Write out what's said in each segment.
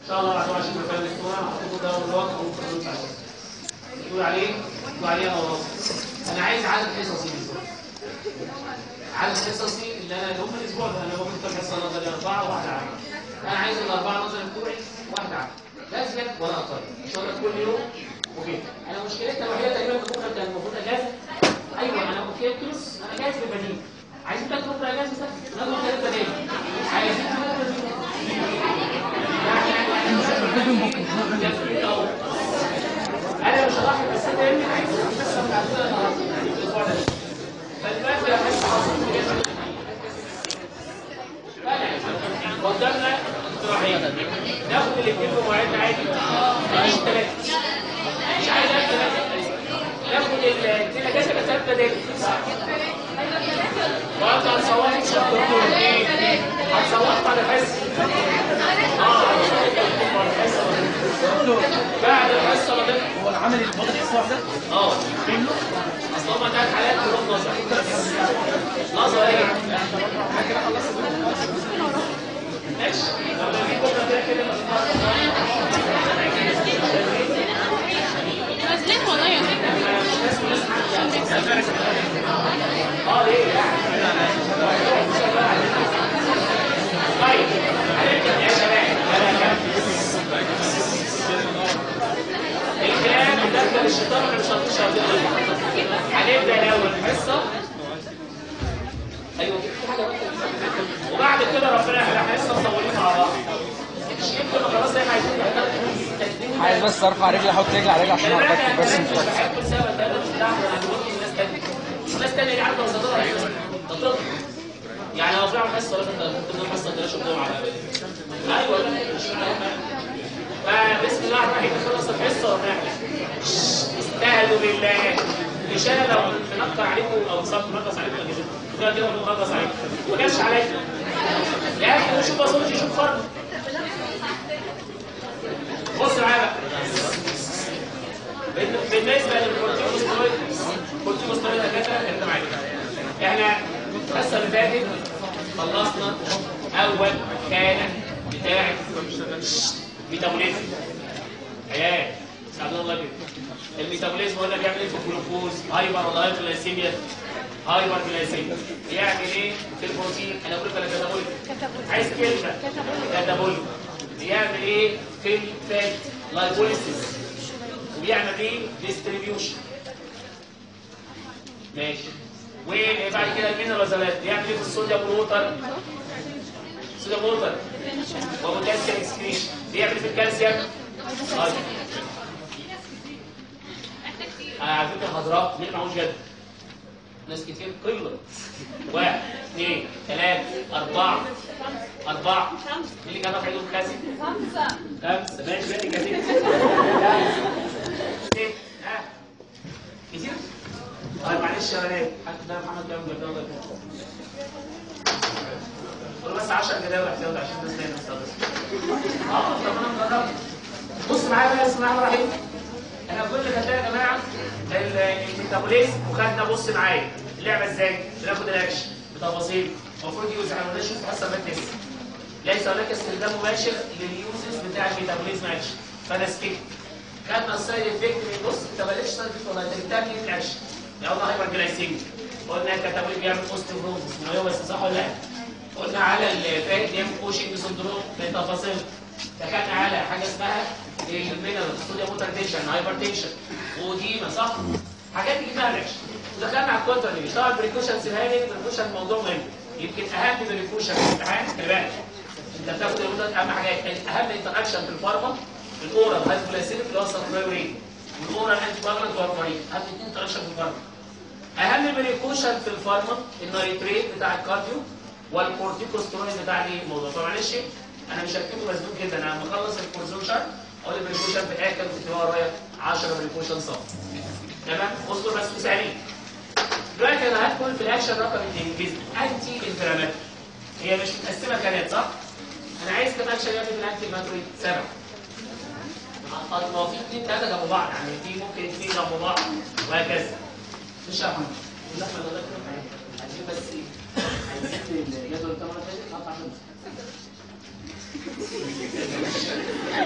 ان شاء الله بعد 20 مكان الاسبوع هحطكم ده والوقت وممكن عليه تقول عليه تقول عليه انا ونص انا عايز عدد حصصي بالظبط عدد حصصي اللي انا هم الاسبوع ده انا ممكن كام حصه نظري اربعه وواحده عام انا عايز الاربعه نظري بتوعي واحده عام لا زياده ولا اقل ان شاء الله كل يوم وكده انا مشكلتنا الوحيده تقريبا في بكره كان المفروض اجازه ايوه انا اوكي كلوس انا جاهز بالبديل عايزين تاخدوا بكره اجازه ناخد ثلاث بديل عايزين تاخدوا بديل انا مش هضحي بس انت يمكن عايز بس متعدده النهارده الاسبوع ده فدلوقتي لو حاسس حاصل بجد قدامنا اقتراحين ناخد الاثنين بمواعيدنا عادي مفيش ثلاثه مش عايز ثلاثه ناخد الاثنين اجازه بس ثلاث بدائل وانت هتصوري ان شاء الله هتصورت على حس اه بعد الحصه ما تخلص هو العمل اللي فاضل حصه واحده اه اصل هم ثلاث حالات كلهم نظر نظر ايه؟ ماشي لو في بكره كده كده نازلين والله يا اه ليه يعني طيب هنبدا يا شباب الكلام دخل الشيطان احنا مش هنطيش هنبدا الاول الحصه ايوه في حاجه ممكن. وبعد كده ربنا احنا حصه مطولين مع بعض مش يمكن خلاص زي ما عايزين تقدموا عايز بس ارفع رجلي احط رجلي على رجلي عشان اعرف اكتب بس مش مش أكتب. بحب السبب ده مش بتاعه انا بقول الناس تانية الناس تانية دي عارفه مصادرها ايه تطلق يعني لو طلعوا حصه ولا انت ممكن حصه تلاقي شغلهم على ايوه لا مش فبسم الله الرحمن الرحيم نخلص الحصه ونعمل استهدوا بالله مش انا لو نقطع عليكم او صف نقص عليكم الاجهزه كده كده نقص عليكم ما جاش عليا يا اخي شوف بصوتي شوف فرق بص معايا بقى بال- بالنسبه للكورتيكوسترويد الكورتيكوسترويد يا دكاتره انت معايا احنا الحصه اللي فاتت خلصنا اول كان بتاع ميتابوليزم عيال سعد الله كده الميتابوليزم قلنا بيعمل ايه في الجلوكوز هايبر ولا هايبوغلايسيميا هايبر جلايسيميا بيعمل ايه في البروتين انا بقول لك انا كاتابوليك عايز كلمه كاتابوليك بيعمل ايه في الفات لايبوليسيس وبيعمل ايه ديستريبيوشن ماشي وبعد كده المينرالزات بيعمل ايه في الصوديوم والوتر الصوديوم والوتر وبوتاسيوم اكسكريشن بيعمل إيه في الكالسيوم طيب. انا على فكره هضرب مين معهوش جد ناس كتير قله واحد اثنين ثلاثة أربعة أربعة مين اللي كان رافع ايده كاسي؟ خمسة خمسة ماشي بقى كتير ست ها كتير؟ طيب معلش يا بنات حتى ده محمد كام جدول قول بس 10 جداول احتياط عشان الناس تاني تستخدم اه طب انا مجرب بص معايا بقى بسم الله الرحمن الرحيم احنا كل خدنا يا جماعه ال- الميتابوليزم وخدنا بص معايا اللعبه ازاي؟ بناخد الاكشن بتفاصيل المفروض يوز احنا ما نشوف حصه مات لسه ليس هناك استخدام مباشر لليوزز بتاع الميتابوليزم اكشن فانا سكيب خدنا السايد افكت من بص انت بلاش سايد افكت والله انت جبتها منين الاكشن قلنا هايبر جلايسيميا قلنا الكتابوليك بيعمل اوستيوبروزس ما هو بس صح ولا لا؟ قلنا على الفات بيعمل كوشنج سندروم بالتفاصيل دخلنا على حاجه اسمها المينرال صوديوم ووتر تنشن هايبر تنشن وديما صح؟ حاجات دي جبناها الاكشن ودخلنا على الكونتر دي طبعا البريكوشن سيبها لي البريكوشن موضوع مهم يمكن اهم بريكوشن في الامتحان خلي بالك انت بتاخد الوتر اهم حاجات اهم انتراكشن في الفارما الاورال هايبوغلايسيميك اللي هو السلفوريورين والاورال انتي باجلانت وارفارين اهم اثنين انتراكشن في الفارما اهم بريكوشن في الفارما النيتريت بتاع الكارديو والكورتيكوسترويد بتاع دي الموضوع فمعلش انا مش هكتبه مزنوق جدا انا لما اخلص الكورزون شارت اقول البريكوشن في الاخر وتكتبها ورايا 10 بريكوشن صف تمام اصبر بس وسالين دلوقتي انا هدخل في الاكشن رقم 2 جزء انتي انفلاماتوري هي مش متقسمه كانت صح؟ انا عايز كم اكشن يعمل في الانتي انفلاماتوري سبعه ما هو في اثنين ثلاثه جنب بعض يعني في ممكن اثنين جنب بعض وهكذا مش يا محمد لا ما ده كده عايزين بس ايه عايزين الجدول بتاع المره اللي فاتت نقطع خمسه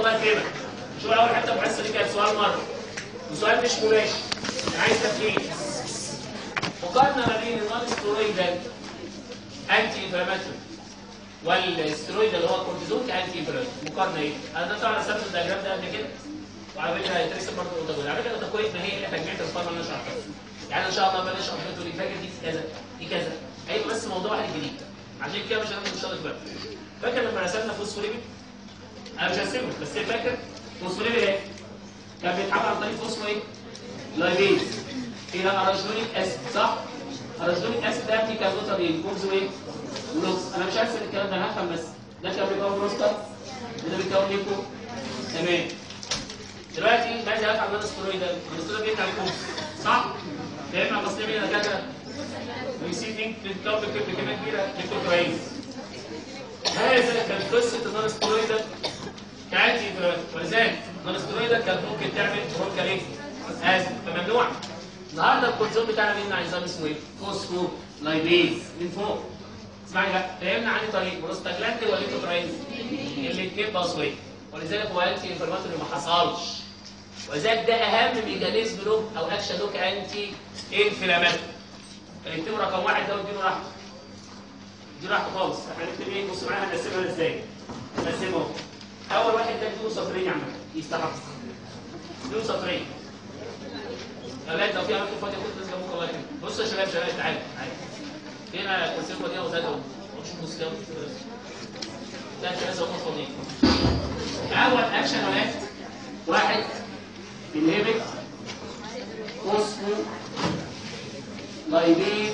الله يكرمك شو اول حته في الحصه دي كانت سؤال مره وسؤال مش مباشر انا عايز تفكير مقارنه ما بين النون سترويدال انتي انفلاماتوري والسترويد اللي هو الكورتيزون كانتي انفلاماتوري مقارنه ايه؟ انا ده طبعا رسمت الدياجرام ده قبل كده وعلى فكره هيترسم برضه الاوتاكويد على فكره الاوتاكويد ما هي الا تجميع الفارما اللي انا شرحتها يعني ان شاء الله بلاش ابديت تقول لي فاكر دي كذا دي كذا هيبقى بس موضوع واحد جديد عشان كده مش هناخد ان شاء الله كبار فاكر لما رسمنا فوسفوريبيد انا مش هرسمه بس فاكر فوسفوريبيد ايه؟ كان بيتعمل عن طريق فوسفو ايه؟ لايبيز فيها اراشونيك اسيد صح؟ اراشونيك اسيد ده في كازوتا ايه؟ كوبز وايه؟ ونص انا مش هرسم الكلام ده انا هفهم بس ده كان بيكون بروستات وده بيكون ليكو تمام دلوقتي بعد افعل عن الاسترويد ده الاسترويد بيطلع لكم صح؟ فاهم بس ليه دكاتره ريسيفنج بتكون بكميه كبيره ليكو كويس هذا كان قصه النون سترويد كانتي ولذلك النون سترويد كان ممكن تعمل برونكال ايه؟ ازم فممنوع النهارده الكورتيزون بتاعنا مين نظام اسمه ايه؟ فوسفو لايبيز من فوق اسمعني بقى فهمنا عني طريق بروستاجلاند والليكوترايز الاثنين باسوي ولذلك هو انتي انفلاماتوري ما حصلش ولذلك ده اهم ميكانيزم له او اكشن له كانتي انفلاماتوري فنكتبه رقم واحد ده واديله راحته اديله راحته خالص احنا هنكتب ايه بص معايا هنقسمها ازاي؟ هنقسمه اول واحد ده اديله سطرين يا عم يستحق اديله سطرين اولاد لو في اماكن فاضيه كنت لازم جنبكم الله يكرمك بصوا يا شباب شباب تعالوا تعالوا هنا كرسيكم دي وزادوا مش مسكوا لا انت لازم هم فاضيين اول اكشن ولاد واحد انهبت فوسفو لايبيز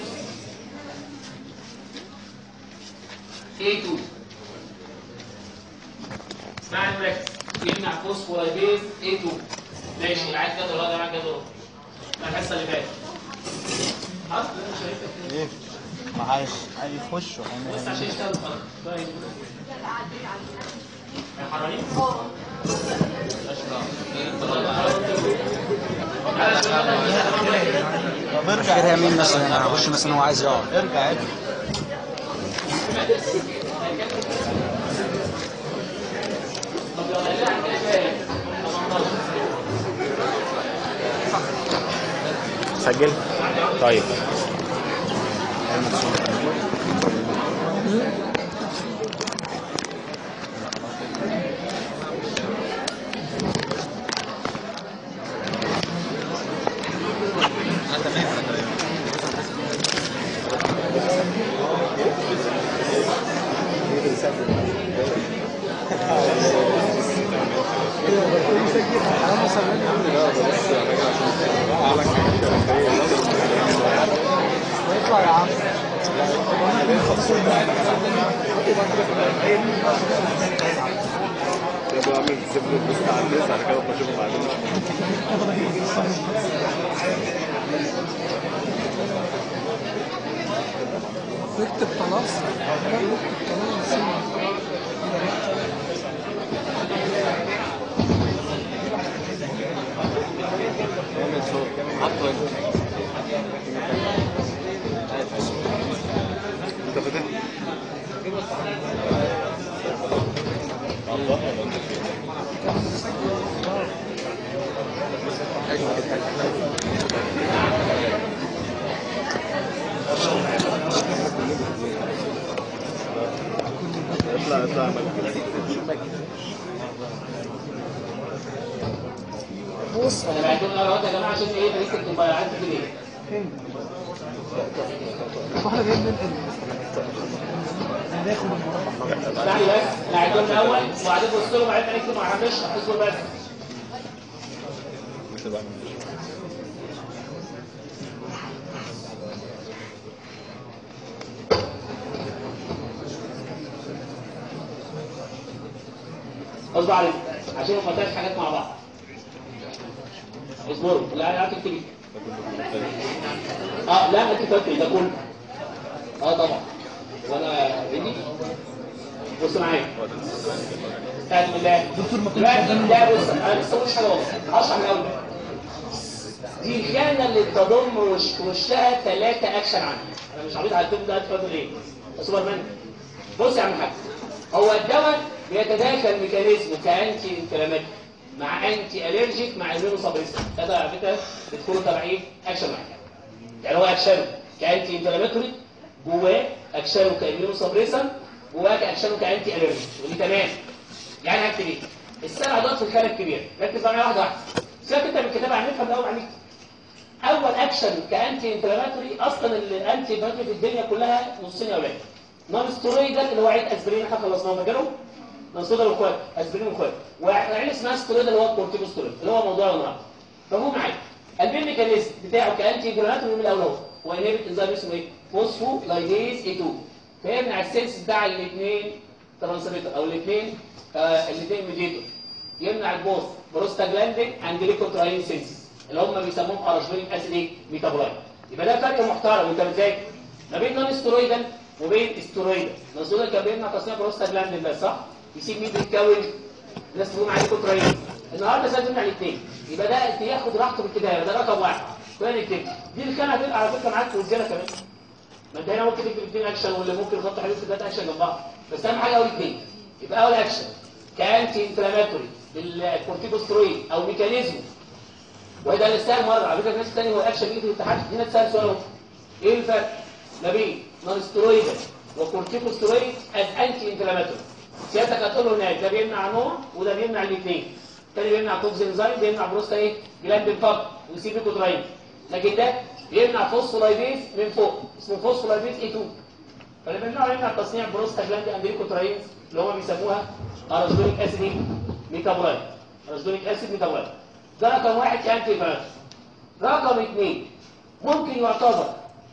A2 اسمعني مركز يمنع فوسفو لايبيز A2 ماشي عاد جدول هذا معاك جدول الحصه اللي فاتت اصلا انا شايفك كده ايه؟ ما عايز عايز يخش بص عشان يشتغل خلاص طيب يا حرامين طب ارجع كده مين مثلا انا هخش مثلا هو عايز يقعد ارجع ارجع طب لو قلنا عن كده شويه 18 سجل طيب يبقى اعمل صفر بس على الناس على كده بشوفه بعدين اكتب خلاص اكتب خلاص اعمل صوت حطه انت فاتح اطلع اطلع اعمل بص انا بعتهم اهوت يا جماعه عشان ايه بنكتب الموبايلات في ايه واحنا جايين ننقل هناخد المربع اسمعني بس بعتهم الاول وبعدين بص لهم وبعدين نكتب ما عرفناش اصبر بس اصبر عليك عشان ما فتحش حاجات مع بعض اصبروا لا لا تكتبي اه لا انت تكتبي ده كله اه طبعا وانا بدي بص معايا استاذ بالله دكتور ما كنتش دلوقتي قدامي لا بص انا ما بسويش حاجه والله هشرح من الاول دي الخانه اللي تضم وش وشها ثلاثه اكشن عندي انا مش عارف هتكتب ده هتفضل ايه سوبر مان بص يا عم الحاج هو الدواء بيتداخل ميكانيزم كانتي انفلاماتوري مع انتي الرجيك مع اميونو سبريسر ده على فكره بتكونوا تبع ايه؟ اكشن واحد يعني هو اكشنه كانتي انفلاماتوري جواه اكشنه كاميونو سبريسر جواه اكشنه كانتي الرجيك ودي تمام يعني هكتب ايه؟ السبع دوت في الخانه الكبيره ركز معايا واحده واحده سيبك انت من الكتاب هنفهم الاول عليك اول اكشن كانتي انفلاماتوري اصلا الانتي انفلاماتوري في الدنيا كلها نصين يا اولاد نون ستيرويدال اللي هو عيد اسبرين احنا خلصناه فاكرهم؟ نون ستيرويدال واخوات اسبرين واخوات وعين اسمها ستيرويدال اللي هو الكورتيكوستيرويد اللي هو موضوع النهارده فهو معايا البين ميكانيزم بتاعه كانتي انفلاماتوري من الاول اهو هو انهبت انزيم اسمه ايه؟ فوسفو لايديز اي 2 فيمنع السيلز بتاع الاثنين ترانسميتر او الاثنين آه الاثنين ميديتور يمنع البوث بروستاجلاندين اند ليكوتراين سيلز اللي هم بيسموهم اراشبيريك اسيد ايه؟ ميتابولايت يبقى ده فرق محترم وانت بتذاكر ما بين نون ستيرويدال وبين ستيرويدال نون ستيرويدال كان بيمنع تصنيع بروستاجلاندين بس صح؟ يسيب مين بيتكون الناس تقوم عليه كوتراين النهارده لازم نمنع الاثنين يبقى ده ياخد راحته في الكتابه ده رقم واحد كويس نكتب دي الكلمه هتبقى على فكره معاك وزياده كمان ما انت هنا ممكن تكتب اثنين اكشن واللي ممكن خط حدود ثلاث اكشن جنب بعض بس اهم حاجه اول اثنين يبقى اول اكشن كانتي انفلاماتوري بالكورتيكوسترويد او ميكانيزم وده اللي سال مره على فكره الناس الثانيه هو اكشن ايه في الاتحاد هنا تسال سؤال اهو ايه الفرق ما بين نون ستيرويدال وكورتيكوسترويد از انتي انفلاماتوري سيادتك هتقول له هناك ده بيمنع نوع وده بيمنع الاثنين الثاني بيمنع كوكسينزايم بيمنع بروستا ايه جلاند الفقر وسيبيكوتراين لكن ده بيمنع فوسفولايبيز من فوق اسمه فوسفولايبيز اي 2 فاللي بيمنعه يمنع تصنيع بروستا جلاند اندريكوتراين اللي هم بيسموها ارازوليك اسيد ميتابولايت ارازوليك اسيد ميتابولايت ده رقم واحد كانتي انفلاماتوري رقم اثنين ممكن يعتبر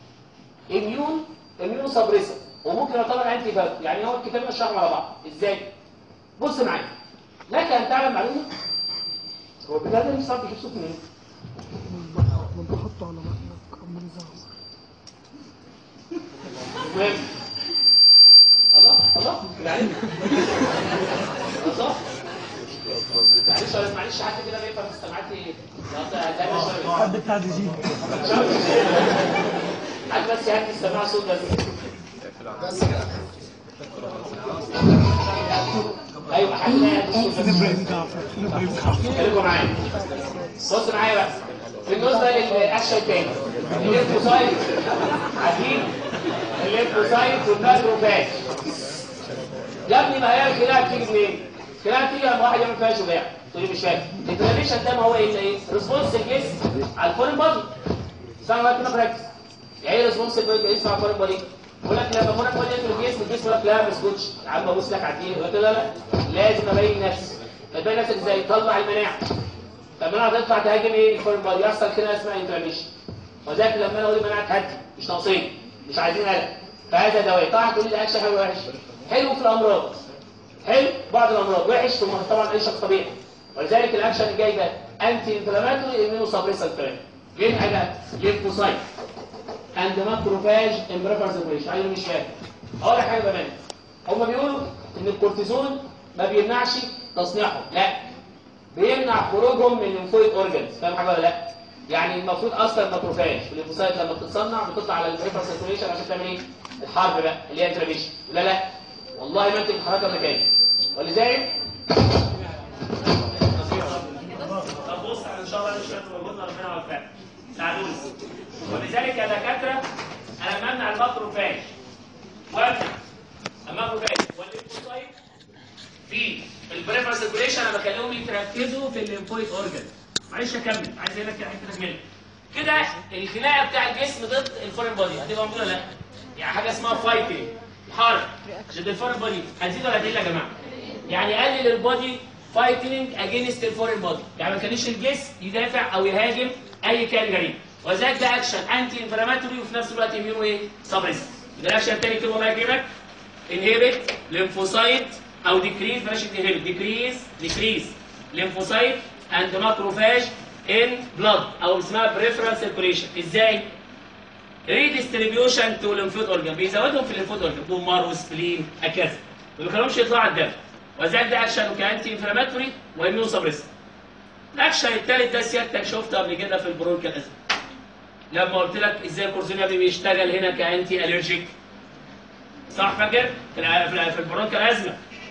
اميون اميون سبريسر وممكن يعتبر انتي فايروس يعني هو الكتاب اشرحهم على بعض ازاي بص معايا لك ان تعلم معلومه هو البتاع ده مش صعب تجيب صوت منين من بحطه على مكنك عمال يزعق المهم الله الله بالعلم الله معلش ولا معلش حد كده بيفهم استمعت ايه لا ده ده شويه حد بتاع ديزين حد بس يعني يستمع صوت بس ايوه حد لا يهدي الصوت بس ابراهيم جعفر ابراهيم جعفر خليكم معايا بص معايا بقى بالنسبه للاكشن الثاني الليمفوسايت عارفين الليمفوسايت والماكروفاج يا ابني ما هي الخلايا بتيجي منين؟ الخلايا بتيجي لما واحد يعمل فيها شجاع تقول لي مش فاهم الانفلاميشن ده ما هو الا ايه؟ ريسبونس الجسم على الفورين بادي استنى بقى كده براكتس يعني ايه ريسبونس الجسم على الفورين بادي؟ يقول لك لما الفورين بادي يدخل الجسم الجسم يقول لك لا ما اسكتش يا عم ابوس لك على الدين يقول لك لا لا لازم ابين نفسي فتبين نفسك ازاي؟ طلع المناعه طب المناعه تطلع تهاجم ايه؟ الفورين بادي يحصل كده اسمها انفلاميشن وذاك لما انا اقول المناعه تهدي مش ناقصين مش عايزين قلق فهذا دواء طبعا تقول لي ده اكشن حلو وحش حلو في الامراض حلو بعض الامراض وحش ثم طبعا اي شخص طبيعي ولذلك الاكشن الجاي ده انتي انفلاماتوري امينو سبريسنت ثيرابي ليه حاجه ليمفوسايت اند ماكروفاج امبريفر سيرفيشن عايز مش فاهم اقول لك حاجه بامانه هم بيقولوا ان الكورتيزون ما بيمنعش تصنيعهم لا بيمنع خروجهم من الليمفويد اورجانز فاهم حاجه ولا لا يعني المفروض اصلا الماكروفاج الليمفوسايت لما بتتصنع بتطلع على البريفر سيركيوليشن عشان تعمل ايه الحرب بقى اللي هي انترميشن لا لا والله ما انت بتتحرك مكاني ولذلك طب بص ان شاء الله مش وجودنا ربنا يوفقنا ساعدوني ولذلك يا دكاتره انا بمنع الماكروفاج وامنع الماكروفاج والليمفوسايت في البريفر سيركيوليشن انا بخليهم يتركزوا في الليمفويد اورجان معلش اكمل عايز اقول لك حته تكمله كده الخناقه بتاع الجسم ضد الفورين بودي هتبقى موجوده ولا لا يعني حاجه اسمها فايتنج حرب ضد الفورين بودي هتزيد ولا هتقل يا جماعه يعني قلل البودي فايتنج اجينست الفورين بودي يعني ما كانش الجسم يدافع او يهاجم اي كائن غريب وذلك ده اكشن انتي انفلاماتوري وفي نفس الوقت اميونو ايه سبريس ده الاكشن الثاني كده والله يجيبك انهبت ليمفوسايت او ديكريز بلاش انهبت ديكريز ديكريز ليمفوسايت اند ماكروفاج ان بلاد او اسمها بريفرال سيركوليشن ازاي ريديستريبيوشن تو ليمفويد اورجان بيزودهم في الليمفويد اورجان بومار وسبلين هكذا ما بيخليهمش يطلعوا على الدم وذلك ده اكشن كانتي انفلاماتوري واميون سبريس الاكشن الثالث ده سيادتك شفته قبل كده في البرونكال ازمه لما قلت لك ازاي الكورتيزون يا ابني بيشتغل هنا كانتي الرجيك صح فاكر في الع- في الع- في البرونكال ازمه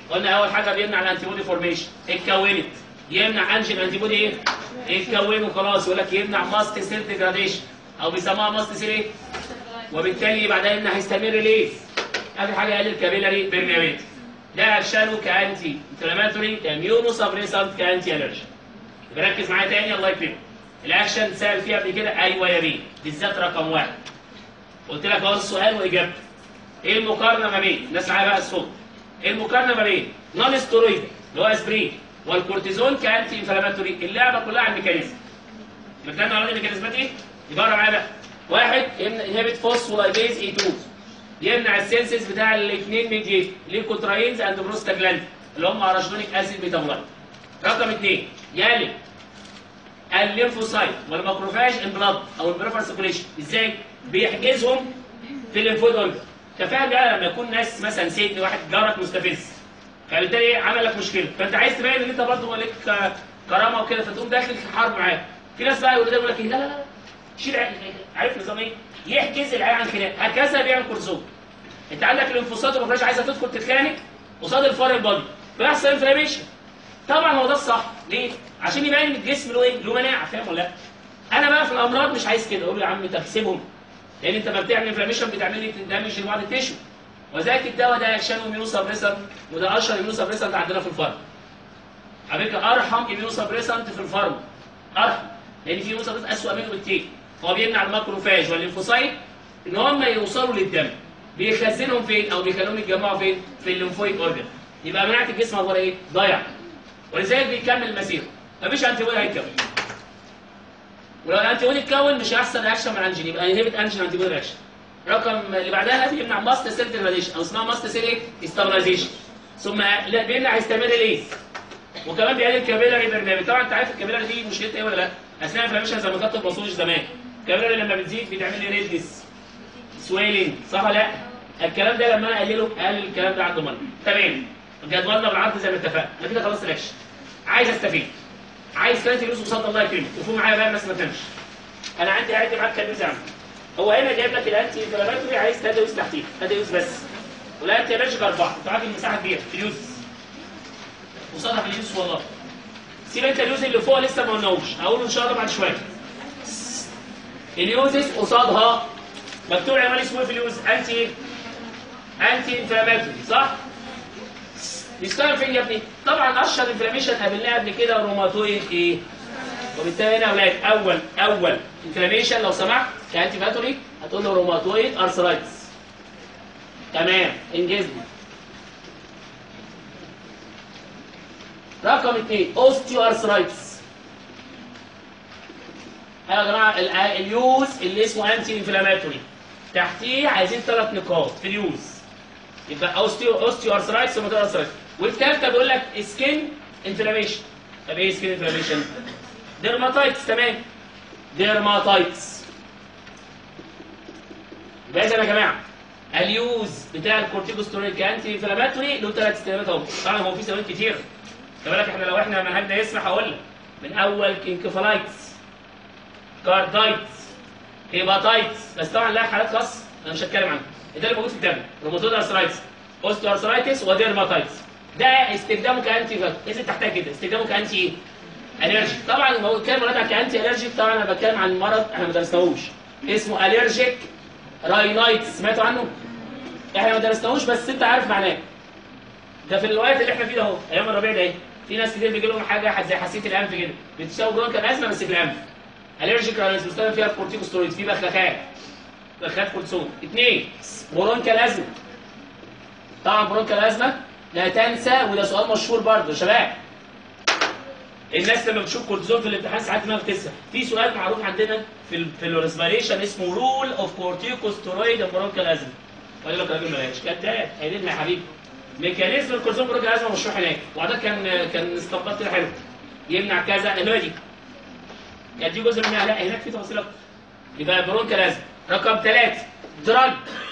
قلنا اول حاجه بيمنع الانتي بودي فورميشن اتكونت يمنع انجين انتي بودي ايه اتكونوا خلاص يقول لك يمنع ماست سيل ديجراديشن او بيسموها ماست سيل ايه وبالتالي بعدها يمنع هيستمر ليه اخر حاجه يقلل كابيلاري بيرميابيلتي ده اكشنه كانتي انفلاماتوري كاميونو سبريسنت كانتي الرجي ركز معايا تاني الله يكرمك الاكشن سال فيها قبل كده ايوه يا بيه بالذات رقم واحد قلت لك اهو السؤال واجابته ايه المقارنه ما بين الناس معايا بقى الصوت ايه المقارنه ما بين نون ستيرويد اللي هو اسبرين والكورتيزون كانتي انفلاماتوري اللعبه كلها على الميكانيزم مكاننا على الميكانيزمات ايه يبقى معايا بقى واحد انهبت فوسفولايبيز اي 2 يمنع السيلسز بتاع الاثنين ميديت ليكوتراينز اند بروستاجلاند اللي هم اراشدونيك اسيد بيتابولايت رقم اثنين يالي الليمفوسايت والماكروفاج ان بلاد او البريفر سيركوليشن ازاي بيحجزهم في الليمفويد اورجن تفاهم بقى لما يكون ناس مثلا سيدني واحد جارك مستفز فبالتالي ايه عمل لك مشكله فانت عايز تبين ان انت برضه ليك ك- كرامه وكده فتقوم داخل في حرب معاه في ناس بقى يقول لك ايه لا لا لا شيل عين عارف نظام ايه يحجز العين عن خناق هكذا بيعمل كورتيزون انت عندك الانفصاد والمفرش عايزه تدخل تتخانق قصاد الفار البادي فيحصل انفلاميشن طبعا هو ده الصح ليه؟ عشان يبين ان الجسم له ايه؟ له مناعه فاهم ولا لا؟ انا بقى في الامراض مش عايز كده اقول له يا عم طب سيبهم لان انت لما بتعمل انفلاميشن بتعمل لي دامج لبعض التيشو وذلك الدواء ده اكشن اميونو سبريسنت وده اشهر اميونو سبريسنت عندنا في الفارم على فكره ارحم اميونو سبريسنت في الفارم ارحم لان في اميونو سبريسنت اسوء منه بكتير هو بيمنع الماكروفاج والليمفوسايت ان هم يوصلوا للدم بيخزنهم فين او بيخليهم يتجمعوا فين في الليمفويد اورجن يبقى مناعه الجسم اخبار ايه ضايع ولذلك بيكمل المسيره مفيش انتي بودي هيتكون ولو الانتي بودي اتكون مش هيحصل رياكشن مع الانجين يبقى انهبت انجين انتي بودي رياكشن رقم اللي بعدها بيمنع ماست سيل ديجراديشن او اسمها ماست سيل ايه استابلايزيشن ثم لا بيمنع هيستمر ليه وكمان بيقلل كابيلاري برنامج طبعا انت عارف الكابيلاري دي مشكلتها ايه ولا لا اثناء الانفلاميشن زي ما كانت الباصولوجي زمان الكابيلاري لما بتزيد بتعمل لي ريدنس سويلنج صح ولا لا الكلام ده لما انا اقلله اقلل الكلام ده عنده مره تمام جدولنا بالعرض زي ما اتفقنا انا كده خلاص الاكشن عايز استفيد عايز كانت فلوس قصاد الله يكرمك وفوق معايا بقى الناس ما تنامش انا عندي عندي معاك كام عندي هو هنا جايب لك الانتي انفلاماتوري عايز تدوس تحتيه تدوس بس والانتي الرجيك اربعه انت عارف المساحه كبيره فلوس قصادها فلوس والله سيب انت اليوز اللي فوق لسه ما قلناهوش هقوله ان شاء الله بعد شويه اليوزز قصادها مكتوب عنوان اسمه ايه في اليوز انتي ايه؟ انتي انفلاماتوري صح؟ بيشتغل فين يا ابني؟ طبعا اشهر انفلاميشن قابلناها قبل كده روماتويد ايه؟ وبالتالي هنا يا اولاد اول اول انفلاميشن لو سمحت كانتي فاتوري هتقول له روماتويد ارثرايتس تمام انجزني رقم اثنين اوستيو ارثرايتس يا جماعه ال- اليوز اللي اسمه انتي انفلاماتوري تحتيه عايزين ثلاث نقاط في اليوز يبقى اوستيو اوستيو ارثرايتس وماتور ارثرايتس والثالثه بيقول لك سكين انفلاميشن طب ايه سكين انفلاميشن؟ ديرماتايتس تمام ديرماتايتس يبقى إذا يا جماعه اليوز بتاع الكورتيكوستيرويد كانتي انفلاماتوري له ثلاث استخدامات اهو طبعا هو في استخدامات كتير خلي بالك احنا لو احنا منهجنا يسمح اقول لك من اول انكفالايتس كاردايتس هيباتايتس بس طبعا لها حالات خاصه انا مش هتكلم عنها ده اللي موجود في الدم روماتويد ارثرايتس اوستيو ارثرايتس وديرماتايتس ده استخدامه كانتي فات اذا تحتاج كده استخدامه كانتي ايه؟ الرجيك طبعا لما هو بتكلم عن كانتي الرجيك طبعا انا بتكلم عن مرض احنا ما درسناهوش اسمه الرجيك راينايتس سمعتوا عنه؟ احنا ما درسناهوش بس انت عارف معناه ده في الوقت اللي احنا فيه ده اهو ايام الربيع ده ايه؟ في ناس كتير بيجي لهم حاجه زي حساسيه الانف كده بتساوي برونكال ازمه بس في الانف الرجيك راينايتس بيستخدم فيها الكورتيكوستيرويد في بخاخات بخاخات كورتيزون اثنين برونكال ازمه طبعا برونكال ازمه لا تنسى وده سؤال مشهور برضه يا شباب الناس لما بتشوف كورتيزون في الامتحان ساعات دماغها بتسرح في سؤال معروف عندنا في ال في الريسبيريشن اسمه رول اوف كورتيكوستيرويد برونكال ازمه وقال لك راجل ملاش كذاب هيدنا يا حبيبي ميكانيزم الكورتيزون برونكال ازمه مشروح هناك وده كان كان استنباط كده حلو يمنع كذا اللي هو دي كانت دي جزء منها لا هناك في تفاصيل اكتر يبقى برونكال ازمه رقم ثلاثه دراج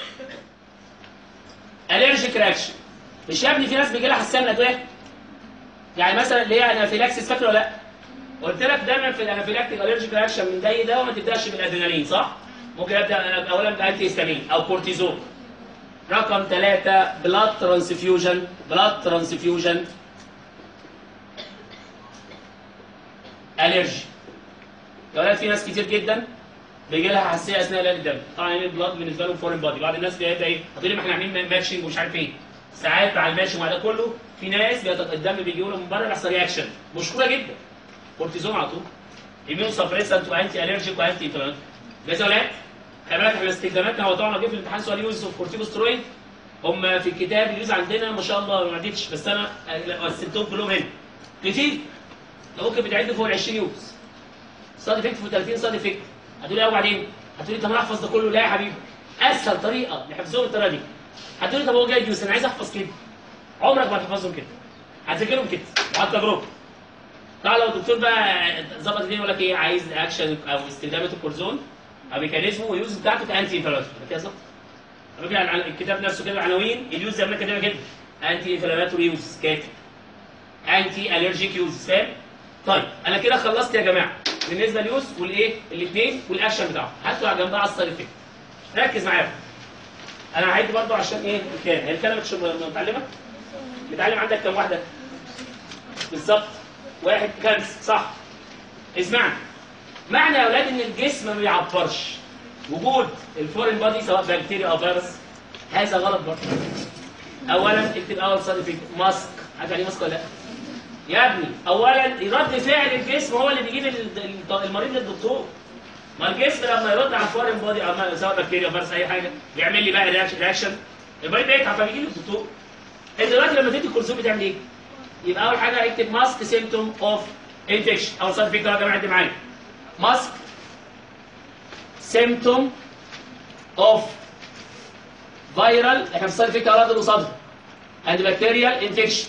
الرجيك رياكشن مش يا ابني في ناس بيجي لها حساسيه من الادويه يعني مثلا اللي هي انافيلاكسيس فاكر ولا لا؟ قلت لك دايما في الانافيلاكتيك الرجيك رياكشن من ده ده وما تبداش بالادرينالين صح؟ ممكن ابدا اولا بانتي هيستامين او كورتيزون رقم ثلاثة بلاد ترانسفيوجن بلاد ترانسفيوجن الرجي يا ولاد في ناس كتير جدا بيجي لها حساسيه اثناء علاج الدم طبعا البلاد بالنسبه لهم فورين بادي بعض الناس بيبقى ايه هتقول لي ما احنا عاملين ماتشنج ومش عارف ايه ساعات مع الماتشنج ومع ده كله في ناس بيت- الدم بيجي لهم من بره بيحصل رياكشن مشهوره جدا كورتيزون على طول ايميون سبريسنت وانتي الرجيك وانتي انفلاماتوري بس يا ولاد خلي بالك احنا استخداماتنا هو طبعا لو جه في الامتحان سؤال يوز اوف كورتيكوسترويد هم في الكتاب اليوز عندنا ما شاء الله ما عدتش بس انا قسمتهم كلهم هنا كتير ده ممكن بتعد فوق ال 20 يوز صاد افكت فوق 30 صاد افكت هتقول لي ايه وبعدين؟ هتقول لي طب انا احفظ ده كله لا يا حبيبي اسهل طريقه لحفظهم الطريقه دي هتقول لي طب هو جاي يوز انا عايز احفظ كده عمرك ما هتحفظهم كده هتذاكرهم كده وعلى التجربه طبعا لو الدكتور بقى ظبط الدنيا يقول لك ايه عايز اكشن او استخدام الكورزون او ميكانيزمه واليوز بتاعته كانتي انفلاماتوري كده ظبط على فكره الع- الكتاب نفسه كده عناوين اليوز زي ما كاتبها كده انتي انفلاماتوري يوز كاتب انتي الرجيك يوز فاهم؟ طيب انا كده خلصت يا جماعه بالنسبه لليوز والايه؟ الاثنين والاكشن بتاعهم هاتوا على جنبها على السايد افكت ركز معايا انا هعد برضه عشان ايه الكلام هي الكلمه مش متعلمه؟ متعلم عندك كام واحده؟ بالظبط واحد خمس صح اسمعني معنى يا اولاد ان الجسم ما بيعبرش وجود الفورين بادي سواء بكتيريا او فيروس هذا غلط برضه اولا اكتب اول صاد افكت ماسك عارف يعني إيه ماسك ولا لا؟ يا ابني اولا رد فعل الجسم هو اللي بيجيب ال- ال- المريض للدكتور ما الجسم لما يرد على الفورين بودي او سواء بكتيريا فيروس اي حاجه بيعمل لي بقى رياكشن رياكشن المريض بيتعب فبيجي للدكتور انت دلوقتي لما تدي الكورسون بتعمل ايه؟ يبقى اول حاجه اكتب ماسك سيمتوم اوف انفكشن اول صار فيك يا جماعه عد معايا ماسك سيمتوم اوف فيرال احنا بنصير فيك اولاد اللي قصادها اند بكتيريال انفكشن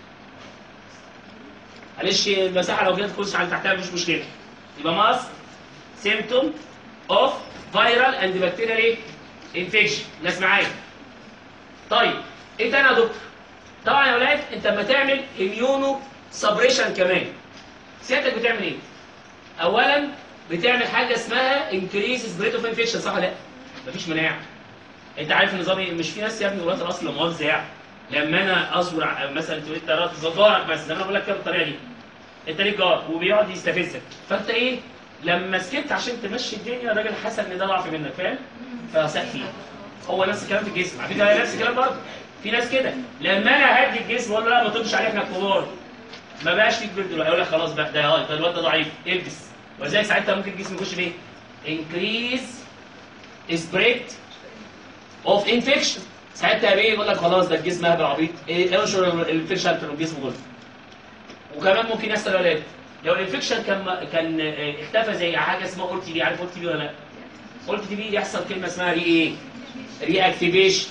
معلش المساحه لو جت تخش على تحتها مش مشكله يبقى ماسك سيمتوم اوف فيرال اند بكتيريال ايه؟ انفكشن ناس معايا طيب ايه تاني يا دكتور؟ طبعا يا ولاد انت لما تعمل اميونو سبريشن كمان سيادتك بتعمل ايه؟ اولا بتعمل حاجه اسمها انكريز سبريد اوف انفكشن صح ولا لا؟ مفيش مناعه انت عارف النظام ايه؟ مش في ناس يا ابني ولاد الاصل لا مؤاخذه يعني لما انا اصبر ع- مثلا تقول انت رات جارك بس زي ما انا بقول لك كده بالطريقه دي انت ليك جار وبيقعد يستفزك فانت ايه؟ لما سكت عشان تمشي الدنيا الراجل حس ان ده ضعف منك فاهم؟ فسأل فيه هو نفس الكلام في الجسم على فكره هي نفس الكلام برضه في ناس كده لما انا اهدي الجسم واقول له لا ما تقولش عليه احنا كبار ما بقاش فيك برد يقول لك خلاص بقى ده اه ده الواد ده ضعيف البس ولذلك ساعتها ممكن الجسم يخش بايه؟ انكريز سبريد اوف انفكشن ساعتها بايه يقول لك خلاص ده الجسم هبل عبيط ايه انشر الانفكشن في الجسم كله وكمان ممكن يحصل ولاد لو الانفكشن كان كان اه، اختفى زي حاجه اسمها اول تي بي عارف اول تي بي ولا لا؟ اول تي بي يحصل كلمه اسمها ري ايه؟ ري اكتيفيشن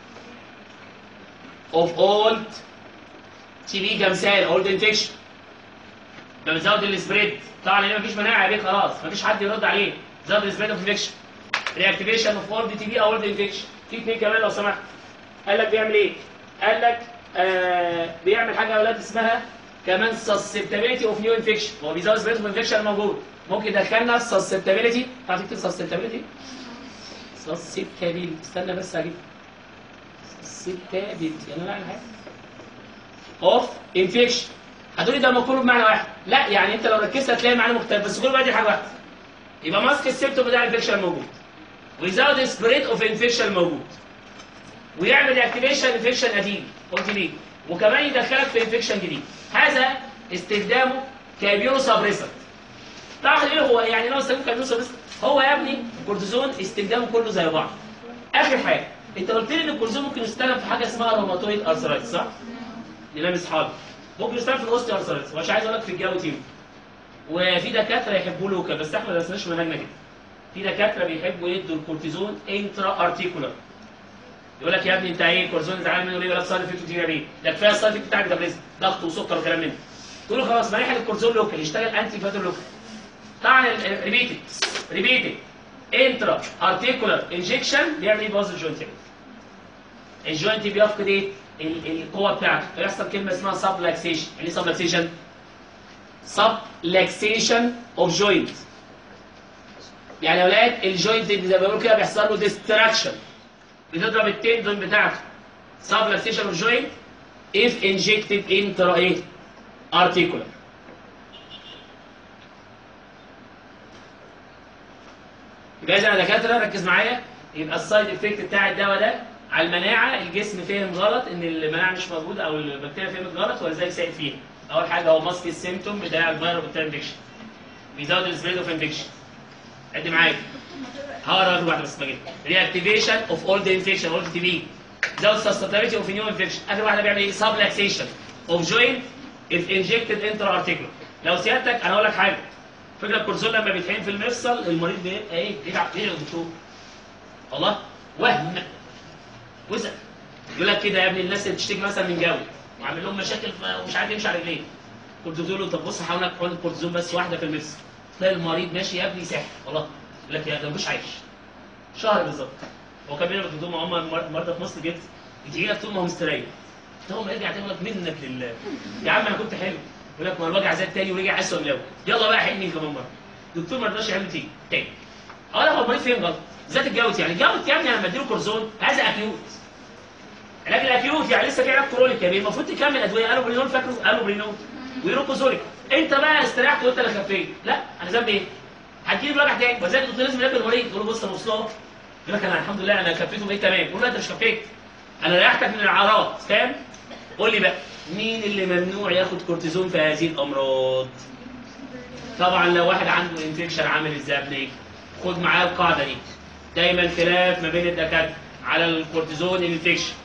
اوف اولد تي بي كمثال اولد انفكشن ده بتزود السبريد طبعا هنا مفيش مناعه عليه خلاص مفيش حد يرد عليه زود السبريد اوف انفكشن ري اكتيفيشن اوف اولد تي بي او اولد انفكشن في اثنين كمان لو سمحت قال لك بيعمل ايه؟ قال لك آه بيعمل حاجه يا اولاد اسمها كمان سسبتابيلتي اوف نيو انفكشن هو بيزود سبريد اوف انفكشن موجود ممكن يدخلنا سسبتابيلتي تعرف تكتب سسبتابيلتي؟ سسبتابيلتي استنى بس هجيب سسبتابيلتي انا بعمل حاجه اوف انفكشن هتقولي ده كله بمعنى واحد لا يعني انت لو ركزت هتلاقي معنى مختلف بس كله بيدي حاجه واحده يبقى ماسك السيمتوم بتاع الانفكشن موجود ويزود سبريد اوف انفكشن موجود ويعمل اكتيفيشن انفكشن قديم قلت ليه وكمان يدخلك في انفكشن جديد هذا استخدامه كبيرو سبريسنت تعرف ايه هو يعني لو استخدمه كبيرو سبريسنت هو يا ابني الكورتيزون استخدامه كله زي بعض اخر حاجه انت قلت لي ان الكورتيزون ممكن يستخدم في حاجه اسمها روماتويد ارثرايتس صح؟ لنام اصحابي ممكن يستخدم في الاوستي ارثرايتس مش عايز اقول لك في الجو تيم وفي دكاتره يحبوا له كده بس احنا ما درسناش منهجنا كده في دكاتره بيحبوا يدوا الكورتيزون انترا ارتيكولار يقول لك يا ابني انت ايه كورتيزون زعلان منه ليه ولا الصار فيك كتير ليه؟ ده كفايه الصار فيك بتاعك ده بريزم ضغط وسكر وكلام من ده تقول له خلاص ما نحل الكورتيزون لوكال يشتغل انتي فاتر لوكال طبعا ريبيتد ريبيتد انترا ارتيكولار انجكشن بيعمل ايه بوظ الجوينت يا ابني؟ الجوينت بيفقد ايه؟ ال- القوه بتاعته فيحصل كلمه اسمها سبلاكسيشن يعني ايه سبلاكسيشن؟ سبلاكسيشن اوف جوينت يعني يا ولاد الجوينت زي ما بيقولوا كده بيحصل له ديستراكشن بتضرب التندون بتاعته سبلكسيشن اوف جوينت if injected intra ايه articular يبقى اذا يا دكاتره ركز معايا يبقى السايد افكت بتاع الدواء ده على المناعه الجسم فهم غلط ان المناعه مش موجوده او البكتيريا فهمت غلط ولذلك سائل فيها اول حاجه هو ماسك السيمتوم بتاع الفيروس بتاع الانفكشن بيزود السبريد اوف انفكشن عد معايا هقرا اخر واحده بس بجيب رياكتيفيشن اوف اولد انفكشن اولد تي بي زود سستابيليتي اوف نيو انفكشن اخر واحده بيعمل ايه سبلاكسيشن اوف جوينت if injected intra-articular لو سيادتك انا هقول لك حاجه فكره الكورسون لما بيتحين في المفصل المريض بيبقى ايه بيلعب ايه يا دكتور والله وهم وزن يقول لك كده يا ابني الناس اللي بتشتكي مثلا من جو وعامل لهم مشاكل ف- ومش عارف يمشي على رجليه كنت تقول له طب بص حاول حقن كورتيزون بس واحده في المفصل تلاقي المريض ماشي يا ابني ساحر والله يقول لك يا ده مش عايش شهر بالظبط هو كان بينا بتدوم هم المرضى في مصر جدا يجي لك طول ما هو مستريح تقوم ارجع تقول لك منك لله يا عم انا كنت حلو يقول لك ما الوجع زاد تاني ورجع اسوء من الاول يلا بقى حقني كمان مره الدكتور ما رضاش يعمل تاني تاني اه لا هو المريض فين غلط ذات الجوت يعني الجوت يا ابني انا بديله كورزون هذا اكيوت علاج الاكيوت يعني لسه في علاج كرونيك يعني المفروض تكمل ادويه قالوا برينول فاكره قالوا برينول ويروكوزوليك انت بقى استريحت وانت اللي خفيت لا انا ذنبي ايه؟ هتجيب وجع تاني وذلك الدكتور لازم يلاقي المريض يقول له بص يا مصطفى يقول لك انا الحمد لله انا خفيت وبقيت تمام يقول له لا انت مش خفيت انا ريحتك من الاعراض فاهم؟ قول لي بقى مين اللي ممنوع ياخد كورتيزون في هذه الامراض؟ طبعا لو واحد عنده انفكشن عامل ازاي يا ابني؟ خد معاه القاعده دي دايما خلاف ما بين الدكاتره على الكورتيزون انفكشن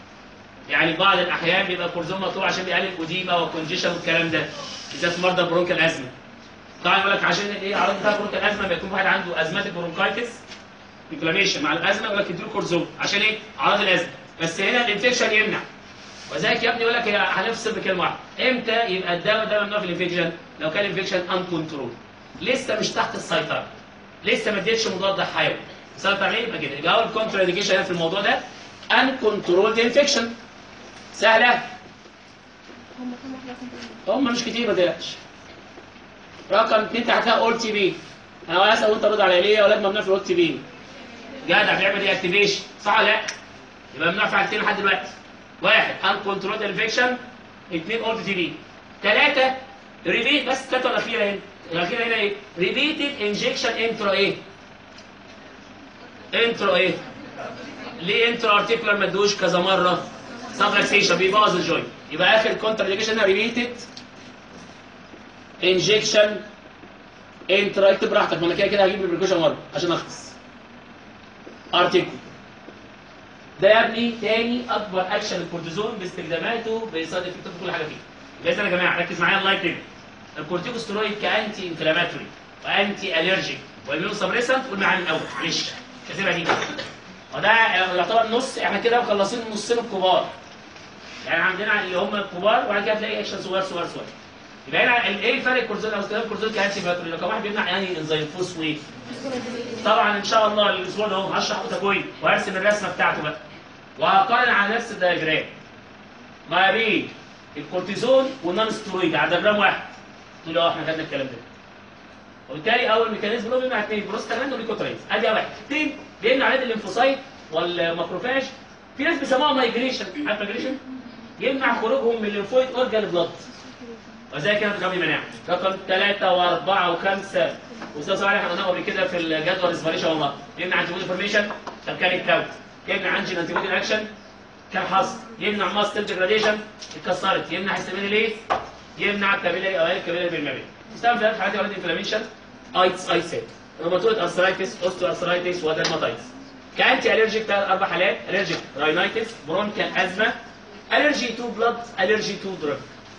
يعني بعض الاحيان بيبقى الكورتيزون مطلوب عشان بيقلل اديمه وكونجيشن والكلام ده بالذات في مرضى برونكال ازمه طبعا يقول لك عشان ايه اعراض بتاع برونكال ازمه بيكون واحد عنده ازماتيك برونكايتس انفلاميشن مع الازمه يقول لك اديله كورتيزون عشان ايه اعراض الازمه بس هنا الانفكشن يمنع وذلك يا ابني يقول لك هي هنفصل بكلمه واحده امتى يبقى الدواء ده ممنوع في الانفكشن لو كان الانفكشن ان كنترول لسه مش تحت السيطره لسه ما اديتش مضاد حيوي سيطر عليه يبقى كده يبقى اول كونتر انديكيشن في الموضوع ده ان كنترول انفكشن سهله هم مش كتير ما تقلقش رقم اثنين تحتها اول تي بي انا ولا اسال وانت رد على ليه يا اولاد ممنوع في الاول تي بي جدع بيعمل ايه اكتيفيشن صح ولا لا؟ يبقى ممنوع في حاجتين لحد دلوقتي واحد ان كنترول انفكشن اثنين اولد تي بي ثلاثه ريبيت بس الثالثه الاخيره هنا الاخيره هنا ايه؟ ريبيتد انجكشن انترو ايه؟ انترو ايه؟ ليه انترو ارتيكولار ما ادوش كذا مره؟ سبلكسيشن بيبوظ الجوينت يبقى اخر كونتر انديكيشن هنا ريبيتد انجكشن انترا اكتب براحتك ما انا كده كده هجيب البريكوشن مره عشان اخلص ارتيكل ده يا ابني تاني اكبر اكشن الكورتيزون باستخداماته بيصادف افكت في كل حاجه فيه لازم يا جماعه ركز معايا الله يكرمك الكورتيكوستيرويد كانتي انفلاماتوري وانتي الرجيك واميون سبريسنت قول معايا من الاول معلش كاتبها دي وده يعتبر نص احنا كده مخلصين النصين الكبار يعني عندنا اللي هم الكبار وبعد كده تلاقي اكشن صغير صغير صغير يبقى هنا ال- ايه فرق الكورتيزون او استخدام الكورتيزون كانتي انفلاماتوري لو كان واحد بيمنع يعني انزيم فوسفويت طبعا ان شاء الله الاسبوع ده اهو هشرح اوتاكوين وهرسم الرسمه بتاعته بقى وهقارن على نفس الدياجرام ما بين الكورتيزون والنون سترويد على دياجرام واحد تقول اه احنا خدنا الكلام ده وبالتالي اول ميكانيزم اللي هو بيمنع اثنين بروستاجلاند وليكوترينز ادي واحد اثنين بيمنع عدد الليمفوسايت والماكروفاج في ناس بيسموها مايجريشن عارف مايجريشن يمنع خروجهم من الليمفويد اورجان بلاد وزي كده بتغطي مناعه رقم ثلاثة وأربعة وخمسة وأستاذ صالح احنا قلنا قبل كده في الجدول اسبريشن والله يمنع انتي بودي فورميشن طب كان الكاوت يمنع انجين انتي بودي اكشن كان حصل يمنع ماستر ديجراديشن اتكسرت يمنع هيستامين ليه يمنع الكابيلاري اوائل الكابيلاري بالمبي يستخدم في ثلاث حالات اولاد انفلاميشن ايتس ايسات روماتويد ارثرايتس اوستو ارثرايتس ودرماتايتس كانتي الرجيك ثلاث اربع حالات الرجيك راينايتس برونكال ازمه الرجي تو بلاد الرجي تو دراج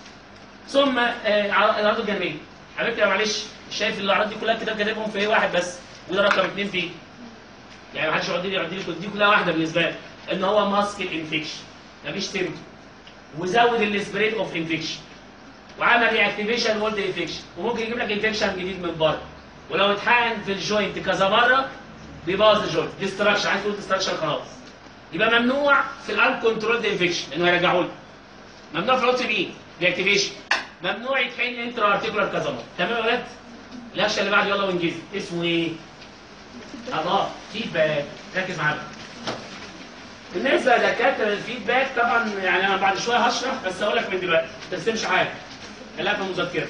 ثم آه، الاعراض الجانبيه حبيبتي يا معلش شايف الاعراض دي كلها كتاب كاتبهم في ايه واحد بس وده رقم اثنين فيه يعني ما حدش يقعد لي يقعد لي دي كلها واحده بالنسبه لي ان هو ماسك الانفكشن مفيش سيمتوم وزود السبريد اوف انفكشن وعمل رياكتيفيشن وولد انفكشن وممكن يجيب لك انفكشن جديد من بره ولو اتحقن في الجوينت كذا مره بيبوظ الجوينت ديستراكشن عايز تقول ديستراكشن خلاص يبقى ممنوع في الان كنترول انفكشن انه هيرجعوا لك ممنوع في الاوتي بي رياكتيفيشن ممنوع يتحقن انترا ارتيكولار كذا مره تمام يا ولاد الاكشن اللي بعده يلا وانجزي اسمه ايه؟ الله فيدباك ركز معايا بقى. بالنسبه لدكاتره الفيدباك طبعا يعني انا بعد شويه هشرح بس اقول لك من دلوقتي ما ترسمش حاجه خليها في المذكره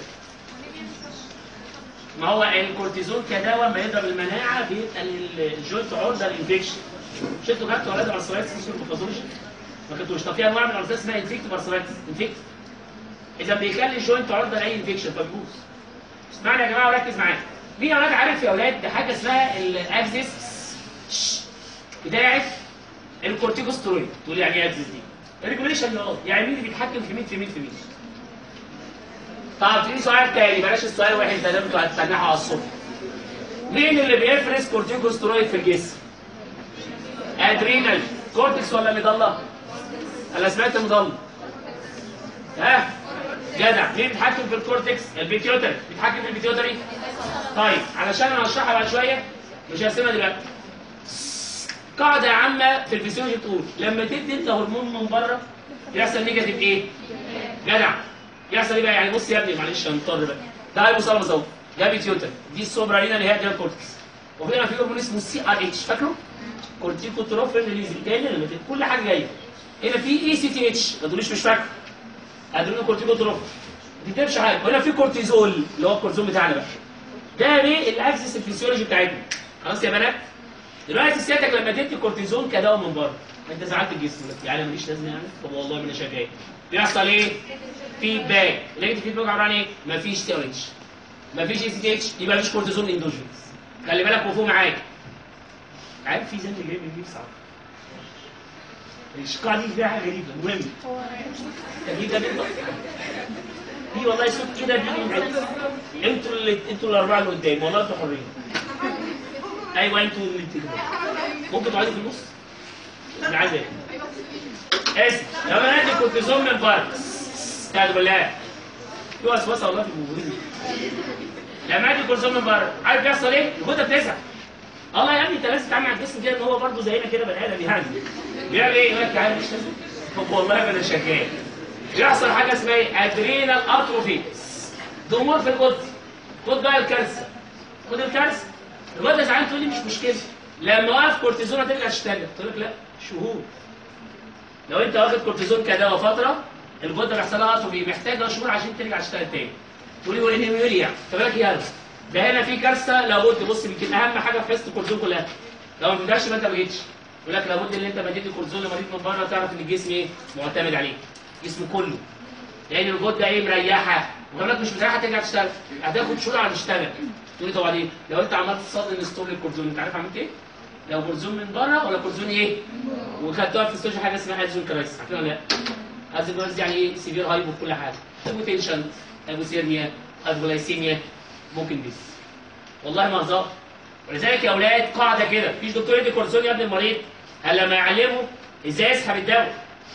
ما هو الكورتيزون كدواء ما يضرب المناعه بيبقى ال- الجوينت عرضه للانفكشن مش انتوا خدتوا اولاد ارثرايتس في الباثولوجي ما كنتوش طب في انواع من الارثرايتس اسمها انفكتيف ارثرايتس انفكتيف اذا بيخلي الجوينت عرضه لاي انفكشن فبيبوظ اسمعني يا جماعه وركز معايا مين يا اولاد عارف يا اولاد بحاجه اسمها الاكسس بتاعت الكورتيكوسترويد تقول يعني ايه اكسس دي؟ ريجوليشن اه يعني مين اللي بيتحكم في مين في مين في مين طب في سؤال تاني بلاش السؤال الوحش ده ده انتوا هتتنحوا على الصبح مين اللي بيفرز كورتيكوسترويد في الجسم؟ ادرينال كورتكس ولا مضله؟ انا سمعت مضله ها جدع مين بيتحكم في الكورتكس؟ البيتيوتري بيتحكم في البيتيوتري؟ طيب علشان انا هشرحها بعد شويه مش هرسمها دلوقتي قاعدة عامة في الفسيولوجي تقول لما تدي انت هرمون من بره يحصل نيجاتيف ايه؟ جدع يحصل ايه بقى يعني بص يا ابني معلش هنضطر بقى ده هايبوثالاموس اهو ده بيتيوتر دي السوبرالينا اللي هي دي الكورتكس وفي هنا في هرمون اسمه سي ار اتش فاكره؟ كورتيكوتروفين ريليز تاني لما تدي كل حاجه جايه هنا في اي سي تي اتش ما تقوليش مش فاكره ادرينو كورتيكوتروفين ما تكتبش حاجه وهنا في كورتيزول اللي هو الكورتيزون بتاعنا بقى ده ايه الاكسس الفسيولوجي بتاعتنا خلاص يا بنات دلوقتي سيادتك لما تدي كورتيزون كدواء من بره انت زعلت الجسم يعني ماليش لازمه يعني طب والله ما انا شغال بيحصل ايه؟ فيدباك لقيت الفيدباك عباره عن ايه؟ مفيش تي اتش مفيش اي سي تي اتش يبقى مفيش كورتيزون اندوجينس خلي بالك وفوق معاك عارف في زن جاي من صعب الشقاع دي فيها حاجه غريبه المهم التجديد ده بيطلع في والله صوت كده بيجي من بعيد انتوا اللي انتوا الاربعه اللي قدام والله انتوا حرين ايوه انتوا اللي بتجروا ممكن تقعدوا في النص انا عايز ايه اسف لما ندي كورتيزون من بره استعوذ بالله في وسوسه والله في الموجودين لما ادي كورتيزون من بره عارف يحصل ايه؟ الغده بتزعل الله يا ابني انت لازم تتعامل مع الجسم كده ان هو برضه زينا كده بني ادم يعني بيعمل ايه؟ يقول لك تعالى مش لازم طب والله ما انا شغال يحصل حاجه اسمها ايه؟ ادرينال اتروفي ضمور في الغده خد بقى الكارثه خد الكارثه الغده زعلان تقول لي مش مشكله لما وقف كورتيزون هترجع تشتغل قلت لك لا شهور لو انت واخد كورتيزون كدواء فتره الغده بيحصل لها اتروفي محتاجه شهور عشان ترجع تشتغل تاني تقول لي وليه يقول يعني خد بالك يا هلا ده هنا في كارثه لابد بص يمكن اهم حاجه في حصه الكورتيزون كلها لو ما بتديهاش ما انت ما جيتش يقول لك لابد ان انت ما تدي كورتيزون لمريض من بره تعرف ان الجسم ايه معتمد عليه جسمه كله لان الغده ايه مريحه ويقول لك مش مريحه ترجع تشتغل هتاخد شهور على تشتغل تقول لي طبعا ايه لو انت عملت تصدر انستول للكورتيزون انت عارف عملت ايه؟ لو كورتيزون من بره ولا كورتيزون ايه؟ وخدتوها في السوشيال حاجه اسمها ادزون كرايس عارفين ولا لا؟ ادزون كرايس يعني ايه؟ سيفير هايبو في كل حاجه هايبوتنشن هايبوثيرميا هايبوغلايسيميا ممكن بس والله ما هزار ولذلك يا اولاد قاعده كده مفيش دكتور يدي كورتيزون يا ابن المريض الا لما يعلمه ازاي يسحب الدواء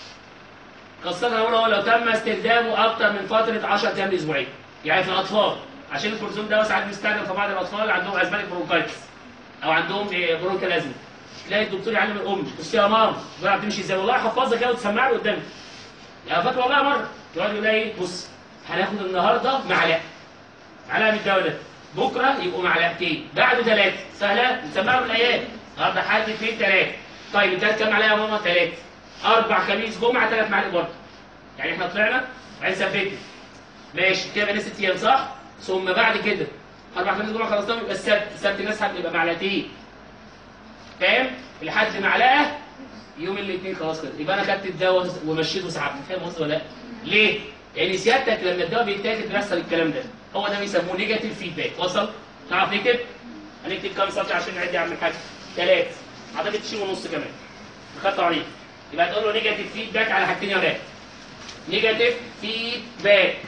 خاصة هو لو- لو تم استخدامه أكتر من فترة 10 أيام أسبوعية يعني في الأطفال عشان الكورتيزون ده ساعات بيستخدم في بعض الأطفال اللي عندهم أزمات برونكايتس أو عندهم برونكال أزمة تلاقي الدكتور يعلم الأم بص يا ماما الجرعة بتمشي إزاي والله حفظها كده وتسمع له قدامك يعني فاكر والله مرة يقعد يقول لها إيه بص هناخد النهاردة معلقة معلقة من الدواء ده بكرة يبقوا معلقتين بعده ثلاثة سهلة نسمعها بالأيام النهارده حد اثنين ثلاثة طيب الثالث كام معلقة يا ماما ثلاثة أربع خميس جمعة ثلاث معالق برضه يعني احنا طلعنا وبعدين ثبتنا ماشي كده بقى ست ايام صح؟ ثم بعد كده اربع خميس جمعه خلصناهم يبقى السبت السبت نسحب يبقى معلقتين فاهم؟ لحد معلقه يوم الاثنين خلاص كده يبقى انا خدت الدواء ومشيته وسحبته فاهم قصدي ولا لا؟ ليه؟ لان سيادتك لما الدواء بيتاخد بيحصل الكلام ده هو ده بيسموه نيجاتيف فيدباك وصل؟ تعرف نكتب؟ هنكتب كام سطر عشان نعد يا عم الحاج؟ ثلاثة اعتقد تشيل ونص كمان خدت عريض يبقى تقول له نيجاتيف فيدباك على حاجتين يا ولاد نيجاتيف فيدباك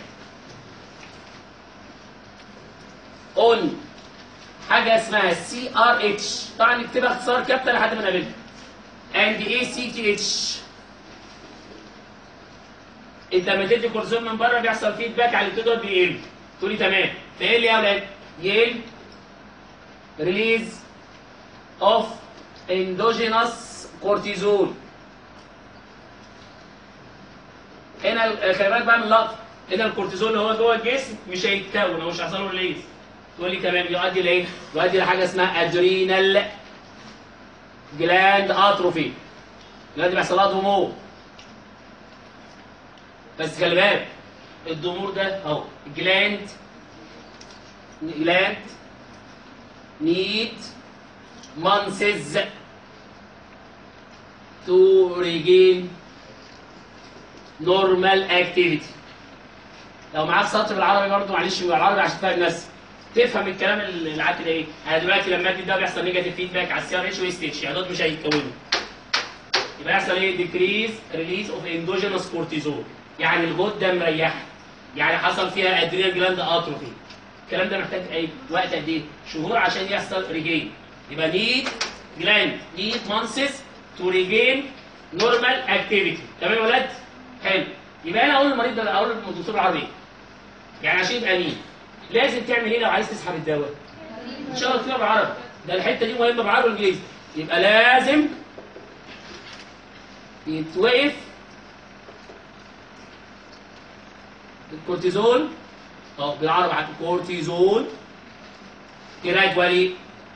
اون حاجه اسمها سي ار اتش طبعا نكتبها اختصار كابتن لحد ما نقابلها اند اي سي تي اتش انت لما تدي كورتيزون من بره بيحصل فيدباك على البتوع بيقل تقول لي تمام فايه يا اولاد يقل ريليز اوف اندوجينوس كورتيزول هنا ال- خلي بالك بقى من اللقطه هنا الكورتيزون اللي هو جوه الجسم مش هيتكون او مش هيحصل له ريليز تقول لي تمام يؤدي لايه؟ يؤدي لحاجه اسمها ادرينال جلاند اتروفي الجلاند بيحصل لها ضمور بس خلي بالك الضمور ده اهو الجلاند جلاند need months to regain normal activity لو معاك سطر بالعربي برضه معلش بالعربي عشان تفهم الناس تفهم الكلام العادي ده ايه انا دلوقتي لما ادي ده بيحصل نيجاتيف فيدباك على السي ار اتش وستيتش يعني دول مش هيتكونوا يبقى يحصل ايه ديكريز ريليز اوف اندوجينوس كورتيزول يعني الغده مريحه يعني حصل فيها ادرينال جلاند اتروفي الكلام ده محتاج ايه وقت قد ايه شهور عشان يحصل ريجين يبقى نيد جلاند نيد مانسز تو ريجين نورمال اكتيفيتي تمام يا ولاد حلو يبقى انا اقول للمريض ده اقول للدكتور العربي يعني عشان يبقى نيد لازم تعمل ايه لو عايز تسحب الدواء ان شاء الله تكتبها بالعربي ده الحته دي مهمه بالعربي والانجليزي يبقى لازم يتوقف الكورتيزون اه بالعربي على الكورتيزون جرادولي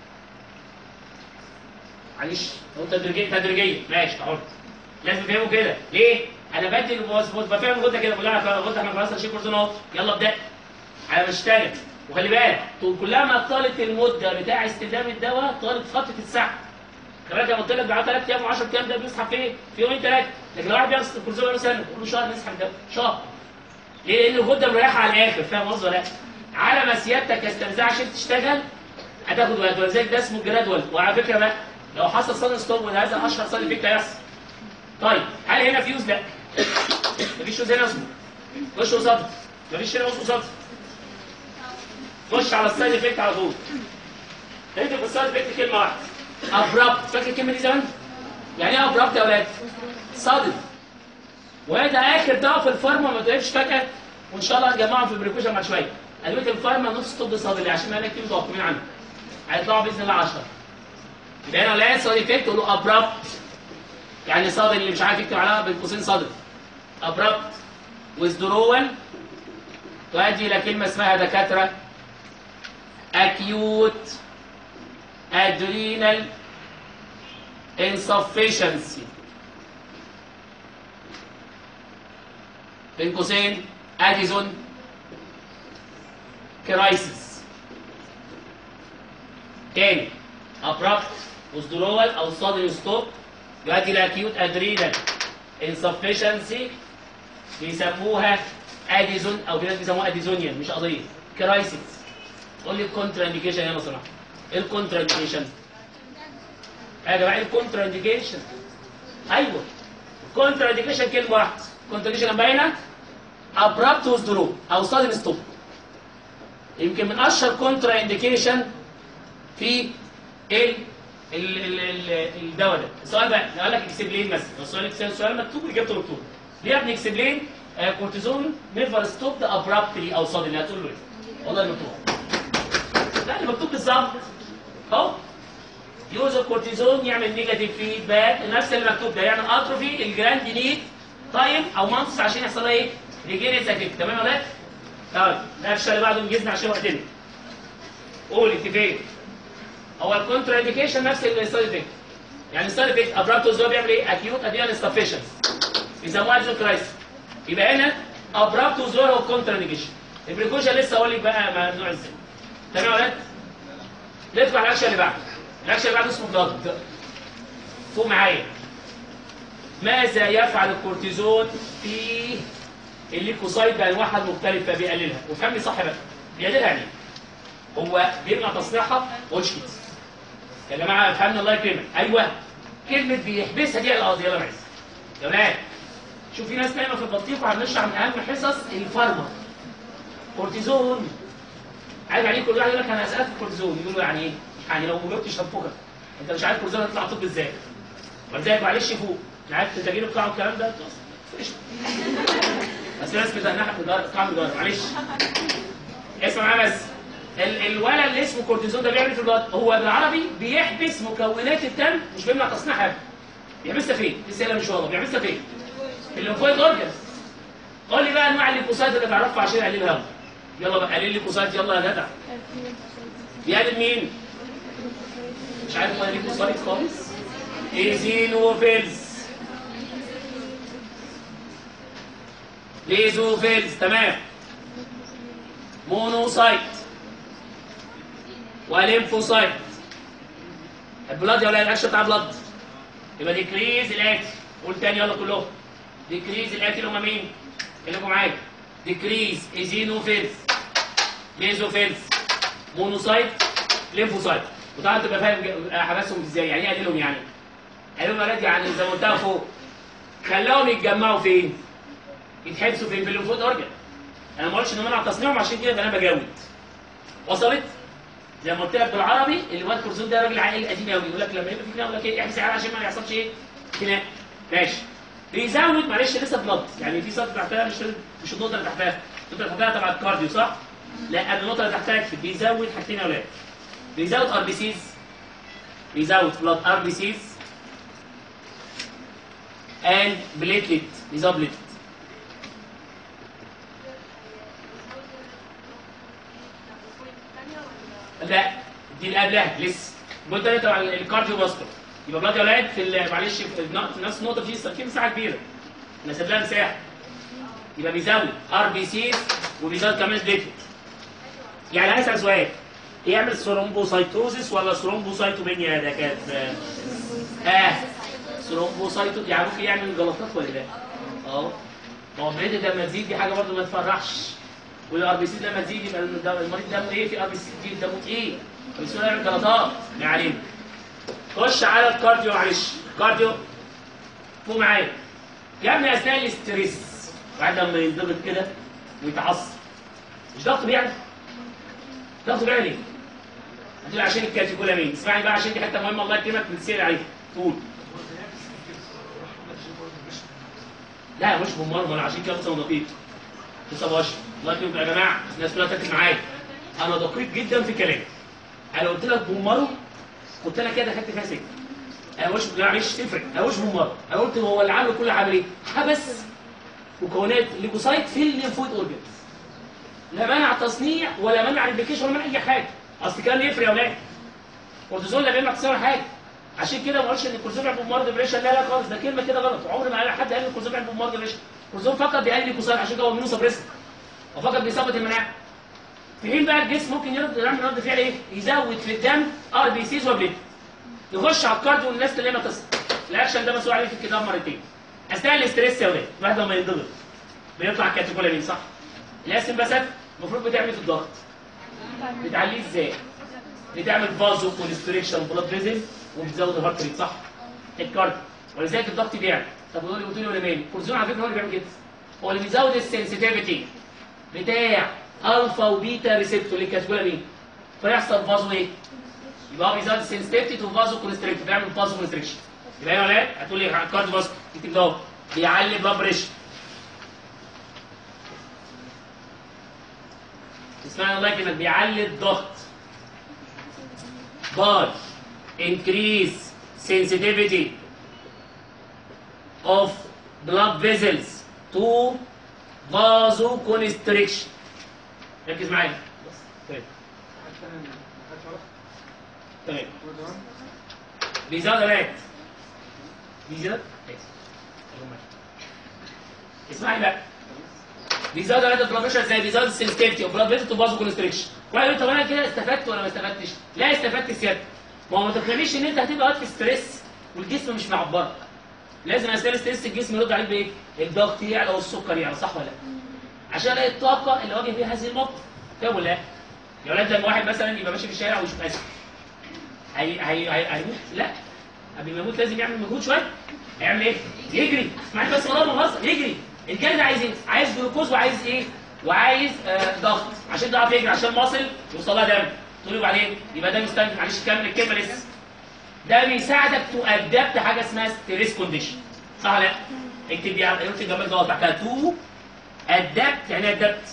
معلش هو تدريجيا تدريجيا ماشي حر لازم تفهموا كده ليه؟ انا بدي الوظيفه بفهم الغده كده بقول لها الغده احنا خلاص هنشيل كورتيزون اهو يلا ابدا انا بشتغل وخلي بالك طول- كلما طالت المده بتاع استخدام الدواء طالت فتره السحب خلي بالك انا قلت لك بعد ثلاث ايام و10 ايام ده بيسحب في ايه؟ في يومين ثلاثه لكن لو واحد بياخد الكورتيزون بقاله سنه كل شهر نسحب ده شهر ليه؟ لان الغده مريحه على الاخر فاهم قصدي ولا لا؟ على ما سيادتك يسترزع عشان تشتغل هتاخد وقت ولذلك ده اسمه جرادوال وعلى فكره بقى لو حصل صدى ستوب وده هذا اشهر صدى فيك هيحصل طيب هل هنا فيوز؟ لا مفيش فيوز هنا اسمه خش وسطر مفيش هنا اسمه سطر خش على السايد افكت على طول انت في السايد افكت كلمه واحده ابرابت فاكر الكلمه دي زمان؟ يعني ايه ابرابت يا اولاد؟ صادم وده اخر دواء في الفارما ما تقولش فجاه وان شاء الله هنجمعهم في البريكوشن بعد شويه ادويه الفارما نص طب صادري عشان ما كتير متوقفين عنه هيطلعوا باذن الله 10 يبقى انا لا سايد افكت تقول له ابرابت يعني صادر اللي مش عارف يكتب عليها بين قوسين صادر ابرابت ويزدرول تؤدي الى كلمه اسمها دكاتره acute adrenal insufficiency بين قوسين اديزون كرايسيس تاني ابرابت وزدرول او صادر ستوب يؤدي الى acute adrenal insufficiency بيسموها اديزون او في ناس بيسموها اديزونيان مش قضيه كرايسيس قول لي الكونترا انديكيشن يا مصطفى ايه الكونترا انديكيشن يا جماعه ايه الكونترا انديكيشن ايوه الكونترا انديكيشن كلمه واحده كونترا انديكيشن باينه ابرابت وذرو او سادن ستوب يمكن من اشهر كونترا انديكيشن في ال ال ال ال الدواء ده السؤال بقى لو قال لك اكسبلين مثلا لو السؤال السؤال مكتوب اجابته مكتوب ليه يا ابني اكسبلين آه كورتيزون نيفر ستوب ابرابتلي او سادن هتقول له ايه والله مكتوب لا اللي مكتوب بالظبط اهو يوز الكورتيزون يعمل نيجاتيف فيدباك نفس اللي مكتوب ده يعمل اتروفي الجراند نيد تايم او مانثس عشان يحصل ايه؟ ريجينيت اكتيف تمام يا ولاد؟ طيب النكشه اللي بعده انجزنا عشان وقتنا قول اتفاق هو الكونترا انديكيشن نفس السايد افكت يعني السايد افكت ابرابتوز هو بيعمل ايه؟ اكيوت اديال انسفشنس بيسموها اديال كرايس يبقى هنا ابرابتوز هو الكونترا انديكيشن البريكوشن لسه هقول لك بقى ممنوع ازاي تمام يا ولاد؟ ندخل على الاكشن اللي بعده الاكشن اللي بعده اسمه بلاد فوق معايا ماذا يفعل الكورتيزون في الليكوسايد بانواعها المختلفه بيقللها وفهمني صح بقى بيقللها يعني إيه؟ هو بيمنع تصنيعها ما قولش كده يا جماعه افهمنا الله يكرمك ايوه كلمه بيحبسها دي القضيه يلا معلش يا ولاد شوف في ناس نايمه في البطيخ وهنشرح من اهم حصص الفارما كورتيزون عارف يعني ايه كل واحد يقول لك انا اسالك في الكورتيزون يقولوا يعني ايه؟ يعني لو ما جاوبتش هنفخك انت مش عارف الكورتيزون هيطلع طب ازاي ولذلك معلش فوق مش عارف التجارب بتاعه الكلام ده مش بس في ناس بتنحى في الدار بتاع الدار معلش اسمع معايا بس ال الولد اللي اسمه كورتيزون ده بيعمل إيه في البلد هو بالعربي بيحبس مكونات الدم مش بيمنع تصنيع حاجه بيحبسها فين؟ لسه قايلها مش واضح بيحبسها فين؟ في الليمفويد اورجنز قول لي بقى انواع الليمفوسايت اللي تعرفها عشان اقلل الهواء يلا بقى قلل ليمفوسايت يلا يا جدع بيقلل مين؟ مش عارف ولا ليمفوسايت خالص ايزينوفيلز بيزوفيلز تمام مونوسايت وليمفوسايت البلاد يا ولاد الاكشن بتاع بلاد يبقى ديكريز الاتي قول تاني يلا كلهم ديكريز الاتي اللي هم مين؟ كلموا معايا ديكريز ايزينوفيلز ميزوفيلز مونوسايت ليمفوسايت وطبعا تبقى فاهم حبسهم ازاي يعني ايه قللهم يعني قللهم يا ولاد يعني زي ما قلتها فوق خلاهم يتجمعوا فين؟ يتحبسوا فين؟ في الليمفويد اورجن انا ما قلتش ان منع تصنيعهم عشان كده يبقى انا بجاوب وصلت؟ زي ما قلت لك بالعربي اللي واد كورسون ده راجل عاقل قديم قوي يقول لك لما يبقى في خناقه يقول لك ايه احبس العيال عشان ما يحصلش ايه خناقه ماشي بيزود معلش لسه بلط يعني في سطر تحتها مش مش النقطه اللي تحتها النقطه اللي تحتها تبع الكارديو صح؟ لا النقطه اللي تحتها يكفي بيزود حاجتين يا اولاد بيزود ار بي سيز بيزود بلاد ار بي سيز and بليتلت بيزود بليتلت لا دي اللي قبلها لسه الجول ده تبع الكارديو باستر يبقى بلاد يا ولاد في ال- معلش في الن- في نفس النقطه في في مساحه كبيره انا سايب لها مساحه يبقى بيزود ار بي سيز وبيزود كمان بليتلت يعني هسال سؤال يعمل ثرومبوسايتوزيس ولا ثرومبوسايتومينيا ده كانت اه ثرومبوسايتو يعني ممكن يعمل جلطات ولا لا؟ اه ما هو البليد لما تزيد دي حاجه برضه ما تفرحش والار بي سي لما تزيد يبقى الم- ده- المريض دمه ايه في ار بي سي كتير دمه تقيل فبيصير يعمل جلطات ما علينا خش على الكارديو معلش كارديو فوق معايا يا ابني اثناء الاستريس بعد لما ينضغط كده ويتعصب مش ضغط بيعمل ضغط بيعمل ايه؟ هتقول عشان الكاتيكولامين اسمعني بقى عشان دي حته مهمه الله يكرمك بتسال عليها قول لا مش بمرمى انا عشان كده لسه دقيق لسه بشر الله يكرمكم يا جماعه الناس كلها تركز معايا انا دقيق جدا في كلامي انا قلت لك بمره قلت لك كده خدت فيها سكه انا مش معلش تفرق انا مش بمره انا قلت هو اللي عامل كل عمل ايه؟ حبس مكونات ليكوسايت في الليمفويد اورجنز لا منع تصنيع ولا منع ريبليكيشن ولا منع اي حاجه اصل كان يفرق يا ولاد كورتيزون لا بيمنع تصنيع ولا حاجه عشان كده ما قلتش ان الكورتيزون بيعمل بومار ديبريشن لا لا خالص ده كلمه كده غلط عمر ما حد قال ان الكورتيزون بيعمل بومار ديبريشن الكورتيزون فقط بيقلل ليكوسايت عشان كده هو منه سبريسر وفقط بيثبت المناعه في حين بقى الجسم ممكن يرد يعمل رد فعل ايه؟ يزود في الدم ار بي سيز وبليت يخش على الكارديو والناس اللي ما تصل الاكشن ده مسؤول عليه في الكتاب مرتين اثناء الاستريس يا ولاد الواحد لما ينضغط بيطلع كاتيكولامين صح؟ الاسمباسات المفروض بتعمل في الضغط بتعليه ازاي؟ بتعمل فازو كونستريكشن بلاد فيزل وبتزود الهارت ريت صح؟ الكارديو ولذلك الضغط بيعمل طب قولوا لي قلت لي ولا مالي؟ الكورتيزون على فكره هو اللي بيعمل كده هو اللي بيزود السنسيتيفيتي بتاع الفا وبيتا ريسبتور للكاتيكولامين فيحصل فازو ايه؟ يبقى هو بيزود السنسيتيفيتي تو فازو كونستريكت بيعمل فازو كونستريكشن يبقى يا ولاد هتقول لي كارديو فاسكو تكتب ده بيعلي بلاد بريشر اسمعني الله يكرمك بيعلي الضغط by increase sensitivity of blood vessels to vasoconstriction ركز معايا بس تمام تمام بيزود الرات بيزود اسمعي بقى بيزود الرات البلاد بريشر ازاي بيزود السنسيتيفيتي اوف بلاد فيزل تو فازو كونستريكشن واحد يقول طب انا كده استفدت ولا ما استفدتش لا استفدت سيادة ما هو ما تقنعنيش ان انت هتبقى وقت في ستريس والجسم مش معبرك لازم اثناء الستريس الجسم يرد عليك بايه الضغط يعلى والسكر يعلى صح ولا لا عشان الاقي الطاقه اللي واجه بيها هذه الموقف طب ولا لا يا ولاد لما واحد مثلا يبقى ماشي في الشارع ويشوف اسد هي هي هي هيموت لا قبل ما يموت لازم يعمل مجهود شويه هيعمل ايه يجري اسمعني بس والله ما بهزر يجري الجلد عايز ايه عايز جلوكوز وعايز ايه وعايز آه ضغط عشان تعرف يجري عشان مصل يوصل لها دم تقول له بعدين يبقى ده مستنفع معلش كمل الكلمه لسه ده بيساعدك تو ادابت حاجه اسمها ستريس كونديشن صح ولا لا اكتب دي اكتب جنب الجواب تحتها تو ادابت يعني ادابت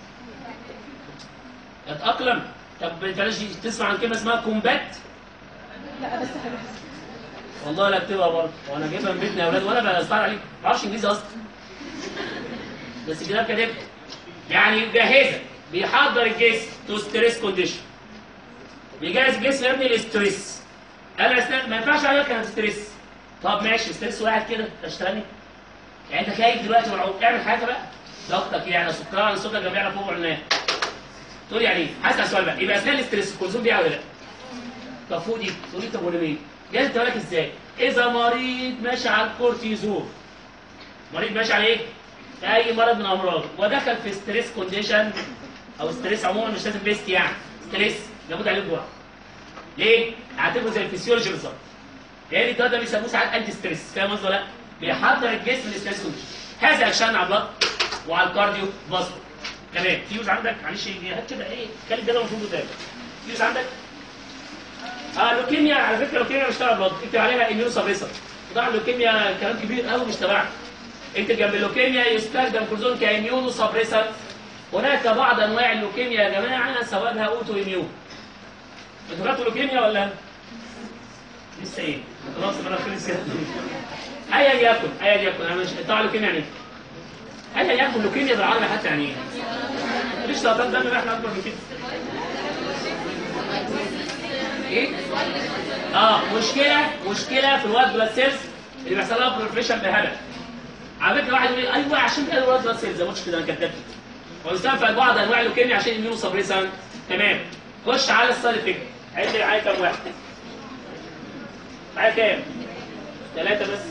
اتاقلم طب بلاش تسمع عن كلمه اسمها كومبات لا بس حلو والله لا اكتبها برضه وانا جايبها من بيتنا يا اولاد وانا بستعر عليك ما اعرفش انجليزي اصلا بس الكتاب كاتب يعني يجهزك بيحضر الجسم تو ستريس كونديشن بيجهز الجسم يا ابني للستريس انا أثناء- ما ينفعش عليك انا ستريس طب ماشي ستريس واحد كده اشتغلني يعني انت خايف دلوقتي مرعوب اعمل حاجه بقى ضغطك يعني سكران صوتك جنبي على فوق ولا تقول يعني ايه؟ هسال سؤال بقى يبقى اثناء الاستريس الكورتيزون بيعلى ولا لا؟ طب فوق دي تقول لي طب ولا مين؟ جاي انت بالك ازاي؟ اذا مريض ماشي على الكورتيزون مريض ماشي على ايه؟ اي مرض من امراض ودخل في ستريس كونديشن او ستريس عموما مش لازم بيست يعني ستريس لابد عليه جرعه ليه؟ اعتبره زي الفسيولوجي بالظبط لان الدواء ده بيسموه ساعات انتي ستريس فاهم قصدي ولا لا؟ بيحضر الجسم للستريس كونديشن هذا اكشن على البلد وعلى الكارديو فاسكو تمام فيوز عندك معلش هات كده ايه كان ده المفروض قدامك فيوز عندك اه لوكيميا على فكره لوكيميا مش تبع البلد اكتب عليها اميون سبريسر طبعا اللوكيميا كلام كبير قوي مش تبعنا انت جنب اللوكيميا يستخدم كورتيزون كاميونو سبريسر هناك بعض انواع اللوكيميا يا جماعه سببها اوتو اميون انتوا خدتوا لوكيميا ولا لسه ايه خلاص انا خلص كده ايا يكن ايا يكن انا مش طبعا لوكيميا يعني ايه ايا يكن لوكيميا بالعربي حتى يعني ايه مفيش سرطان دم احنا اكبر من كده ايه اه مشكله مشكله في الوايت بلاد سيلز اللي بيحصل لها بروفريشن بهبل على فكره واحد يقول لي ايوه عشان كده الوايت بلاد سيلز ما قلتش كده انا كدبت ويستنفع بعض انواع اللوكيميا عشان الميونو سبريسان تمام خش على السايد افكت عد لي معايا كام واحد معايا كام؟ ثلاثة بس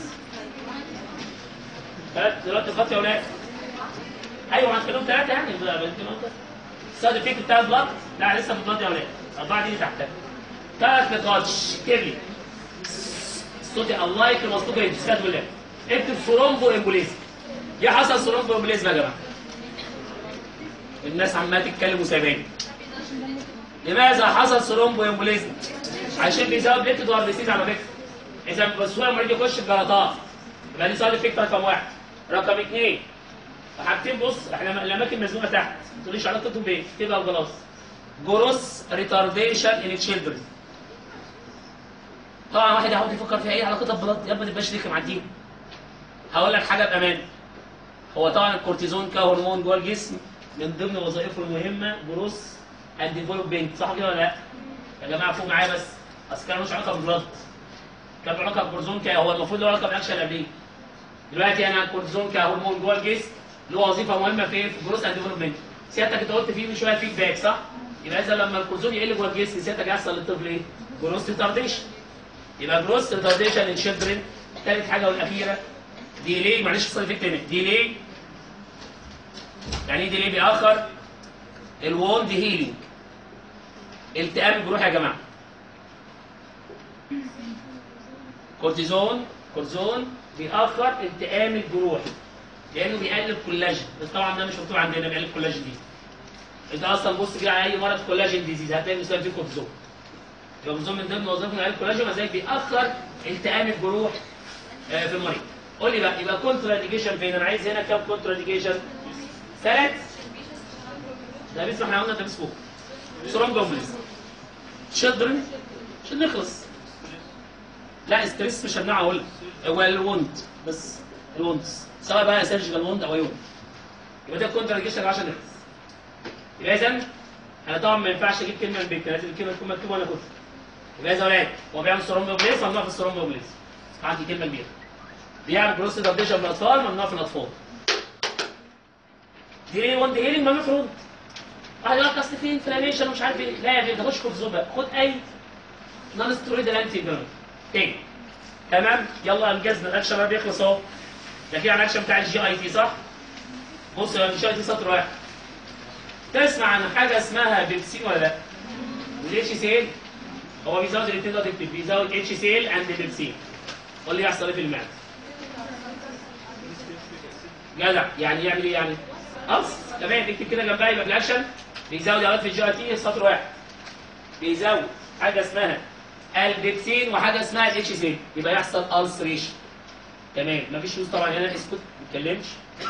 ثلاثة دلوقتي فاضي يا ولاد ايوه ما هتكلم ثلاثة يعني السايد افكت بتاع البلاد لا لسه في البلاد يا ولاد أربعة دي اللي تحتها ثلاث نقاط اكتب لي الصوت الله يكرم مصلوب الاستاذ بالله اكتب ثرومبو امبوليزم ايه حصل ثرومبو امبوليزم يا جماعه الناس عماله تتكلم وسايباني لماذا حصل ثرومبو امبوليزم عشان بيزود بليتد وار بيسيز على فكره اذا بسهوله المريض يخش بجلطات يبقى دي سايد افكت رقم واحد رقم اثنين حاجتين بص احنا الاماكن مزنوقه تحت ما تقوليش علاقتهم بايه تبقى وخلاص جروس ريتارديشن ان تشيلدرن طبعا واحد يقعد يفكر فيها ايه علاقتها ببلد يا ابني ما تبقاش ليك مع الدين هقول لك حاجه بامان هو طبعا الكورتيزون كهرمون جوه الجسم من ضمن وظائفه المهمه جروس اند ديفلوبمنت صح كده ولا لا؟ يا جماعه فوق معايا بس اصل كان ملوش علاقه بالبلد كان له علاقه بالكورتيزون ك- هو المفروض له علاقه بالاكشن اللي قبليه دلوقتي انا الكورتيزون كهرمون جوه الجسم له وظيفه مهمه في في جروس اند ديفلوبمنت سيادتك انت قلت فيه من شويه فيدباك صح؟ يبقى اذا لما الكورتيزون يقل جوه الجسم سيادتك هيحصل للطفل ايه؟ جروس ريتارديشن يبقى جروس ريتارديشن ان شيلدرن ثالث حاجه والاخيره ديلي معلش صار فيك تاني ديلي يعني ايه ديلي بيأخر الووند هيلينج التئام الجروح يا جماعه كورتيزون كورتيزون بيأخر التئام الجروح لانه بيقلل كولاجين بس طبعا ده مش مكتوب عندنا بيقلل كولاجين دي انت اصلا بص كده على اي مرض كولاجين ديزيز هتلاقي مثلا فيه كورتيزون يبقى كورتيزون من ضمن وظائفه يقلل كولاجين وزي بيأخر التئام الجروح آه، في المريض قول لي بقى يبقى كونترا انديكيشن فين انا عايز هنا كام كونترا انديكيشن ثلاث ده بيسمع احنا قلنا ده بيسموه سورام جوبلز شدرن عشان نخلص لا ستريس مش همنعه اقول لك. هو الوند بس الوند سواء بقى سيرجيكال وند او يوند يبقى ده كونترا انديكيشن عشان نخلص يبقى اذا انا طبعا ما ينفعش اجيب كلمه من البيت لازم الكلمه تكون مكتوبه وانا كنت يبقى اذا ولاد هو بيعمل سورام جوبلز ممنوع في السورام جوبلز عندي كلمه كبيره بيعمل جروس ريتارديشن في الاطفال ممنوع في الاطفال دي ليه وند هيلينج ممنوع في الوند واحد يقول لك اصل في انفلاميشن ومش عارف ايه لا يا بيه تاخدش كورتيزون بقى خد اي نون سترويدال انتي فيرال تاني تمام يلا انجزنا الاكشن بقى بيخلص اهو ده كده على الاكشن بتاع الجي اي تي صح؟ بص يا الجي اي تي سطر واحد تسمع عن حاجه اسمها بيبسين ولا لا؟ والاتش سي ال هو بيزود الاثنين دول تكتب بيزود اتش سي ال اند بيبسين قول لي يحصل ايه في المعده؟ جدع يعني يعمل ايه يعني؟ خلاص تمام اكتب كده جنبها يبقى في الاكشن بيزود علاج في الجي اي تي سطر واحد بيزود حاجه اسمها البيبسين وحاجه اسمها الاتش سي يبقى يحصل السريشن تمام مفيش فلوس طبعا هنا اسكت ما تتكلمش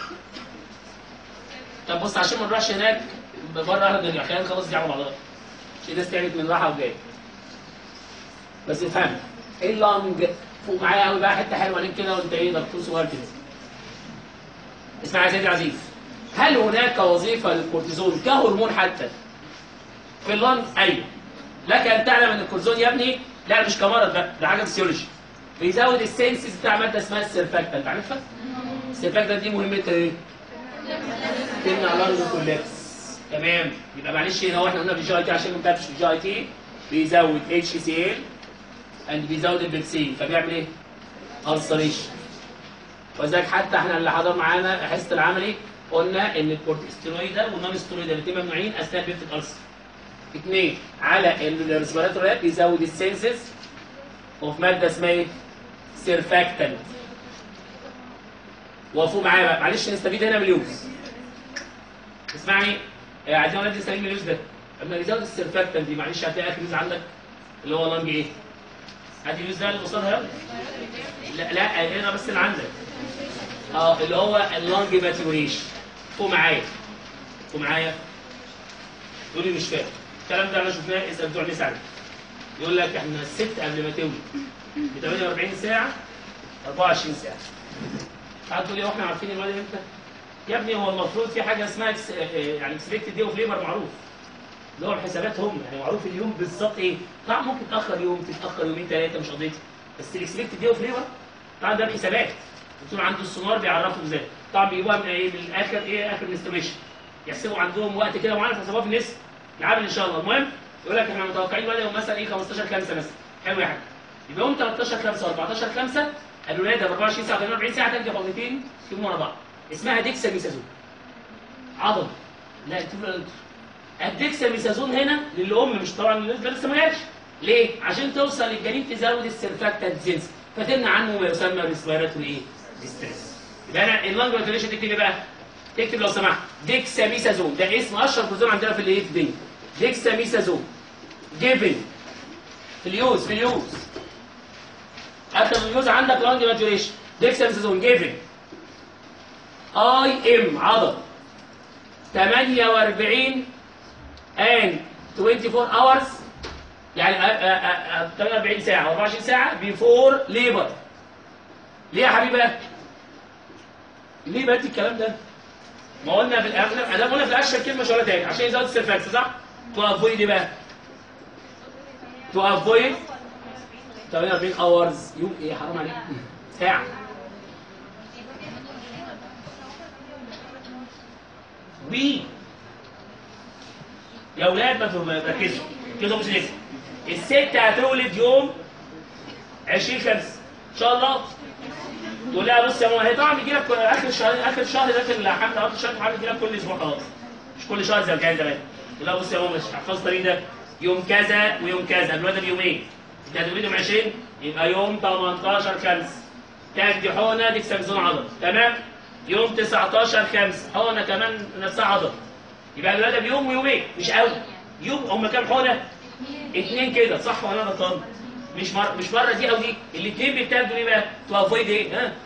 طب بص عشان ما نروحش هناك بره اهل الدنيا خلينا نخلص دي على بعضها عشان الناس تعبت من راحه وجايه بس افهم ايه اللونج فوق معايا قوي بقى حته حلوه ليك كده وانت ايه دكتور صغير كده اسمع يا سيدي العزيز هل هناك وظيفه للكورتيزون كهرمون حتى في اللنج ايوه لك ان تعلم ان الكورتيزون يا ابني لا مش كمرض بقى ده حاجه فسيولوجي بيزود السنسز بتاع ماده اسمها السيرفاكتنت عارفها؟ السيرفاكتنت دي مهمتها ايه؟ تمنع لانج كولابس تمام يبقى معلش هنا هو احنا قلنا في الجي اي تي عشان ما نتابعش في الجي اي تي بيزود اتش سي ال اند بيزود البكسين فبيعمل ايه؟ السريشن وذلك حتى احنا اللي حضر معانا حصه العملي قلنا ان الكورتيكوستيرويد ده والنون ستيرويد الاثنين ممنوعين اثناء بيفتك السر اثنين على الريسبيراتوري بيزود السنسز وفي ماده اسمها ايه؟ سيرفاكتنت وقفوا معايا بقى معلش نستفيد هنا من اليوز اسمعني آه، عايزين اولاد نستفيد من اليوز ده اما نزود السيرفاكتنت دي معلش هتلاقي اخر يوز عندك اللي هو لانج ايه؟ هات اليوز ده اللي قصادها يلا لا لا هنا بس اللي عندك اه اللي هو اللانج ماتيوريشن فوق معايا فوق معايا تقولي مش فاهم الكلام ده انا شفناه اسال بتوع نسا عليه يقول لك احنا الست قبل ما تولد ب 48 ساعه 24 ساعه قعدت تقول لي هو احنا عارفين الواد امتى؟ يا ابني هو المفروض في حاجه اسمها اكس يعني اكسبكتد دي اوف ليبر معروف اللي هو الحسابات هم يعني معروف اليوم بالظبط ايه؟ طبعا ممكن تاخر يوم تتاخر يومين ثلاثه مش قضيتي بس الاكسبكتد دي اوف ليبر طبعا ده الحسابات الدكتور عنده السونار بيعرفوا ازاي طبعا بيجيبوها من ايه؟ من الاخر ايه؟ اخر الاستيميشن يحسبوا عندهم وقت كده معين فحسبوها في النسب يعمل ان شاء الله المهم يقول لك احنا متوقعين الواد يوم مثلا ايه 15 5 مثلا حلو يا حاج يبقى يوم 13 5 14 5 الولاده ب 24 ساعه 48 ساعه تنجح حقنتين يوم ورا بعض اسمها ديكساميثازون عضل لا انتوا الديكساميثازون هنا للام مش طبعا للنسبه لسه ما جاتش ليه؟ عشان توصل للجنين تزود السيرفاكتنت زينس فتمنع عنه ما يسمى ريسبيراتوري ايه؟ ديستريس يبقى انا اللانج فنتيليشن تكتب ايه بقى؟ تكتب لو سمحت ديكساميثازون ده اسم اشهر كورتيزون عندنا في الايه في الدنيا ديكساميثازون جيفن في اليوز في اليوز اخر اليوز عندك لانج ماتوريشن ديكساميثازون جيفن اي ام عضل 48 and 24 hours يعني آه، آه، آه، 48 ساعة و 24 ساعة بيفور ليبر ليه يا حبيبي بقى؟ ليه بقى الكلام ده؟ ما قلنا في الاخر ادام قلنا في الاشهر كلمه مش هقولها تاني عشان يزود السيرفاكس صح؟ تو افويد ايه بقى؟ تو افويد 48 اورز يوم ايه حرام عليك ساعة بي يا اولاد ما تفهموا- ركزوا كده مش لسه الست هتولد يوم 20 5 ان شاء الله تقول لها بص يا ماما هي طبعا بيجي لك اخر الشهر اخر الشهر ده في الحمل او الشهر الحمل بيجي لك كل اسبوع خلاص مش كل شهر زي ما كان زمان تقول لها بص يا ماما مش حفظت الطريق ده يوم كذا ويوم كذا الواد بيومين انت هتولد يوم 20 يبقى يوم 18 5 تاخدي حقنه ديك سامسون عضل تمام يوم 19 5 حقنه كمان نفسها عضل يبقى الولاده بيوم ويومين مش قوي يوم هم كام حقنه؟ اتنين كده صح ولا انا غلطان؟ مش مر... مش مره دي او دي الاثنين بيتاخدوا ايه بقى؟ تو افويد ايه؟ ها؟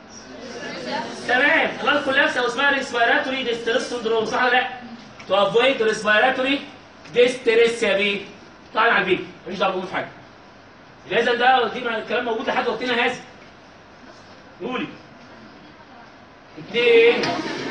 تمام الان كولابس اسمها ريسبيراتوري ديستريس سندروم صح ولا لا؟ تو افويد ريسبيراتوري ديستريس يا بيه طبعا على البيت ماليش دعوه بقول في حاجه اذا ده دي مع- الكلام موجود لحد وقتنا هذا قولي اثنين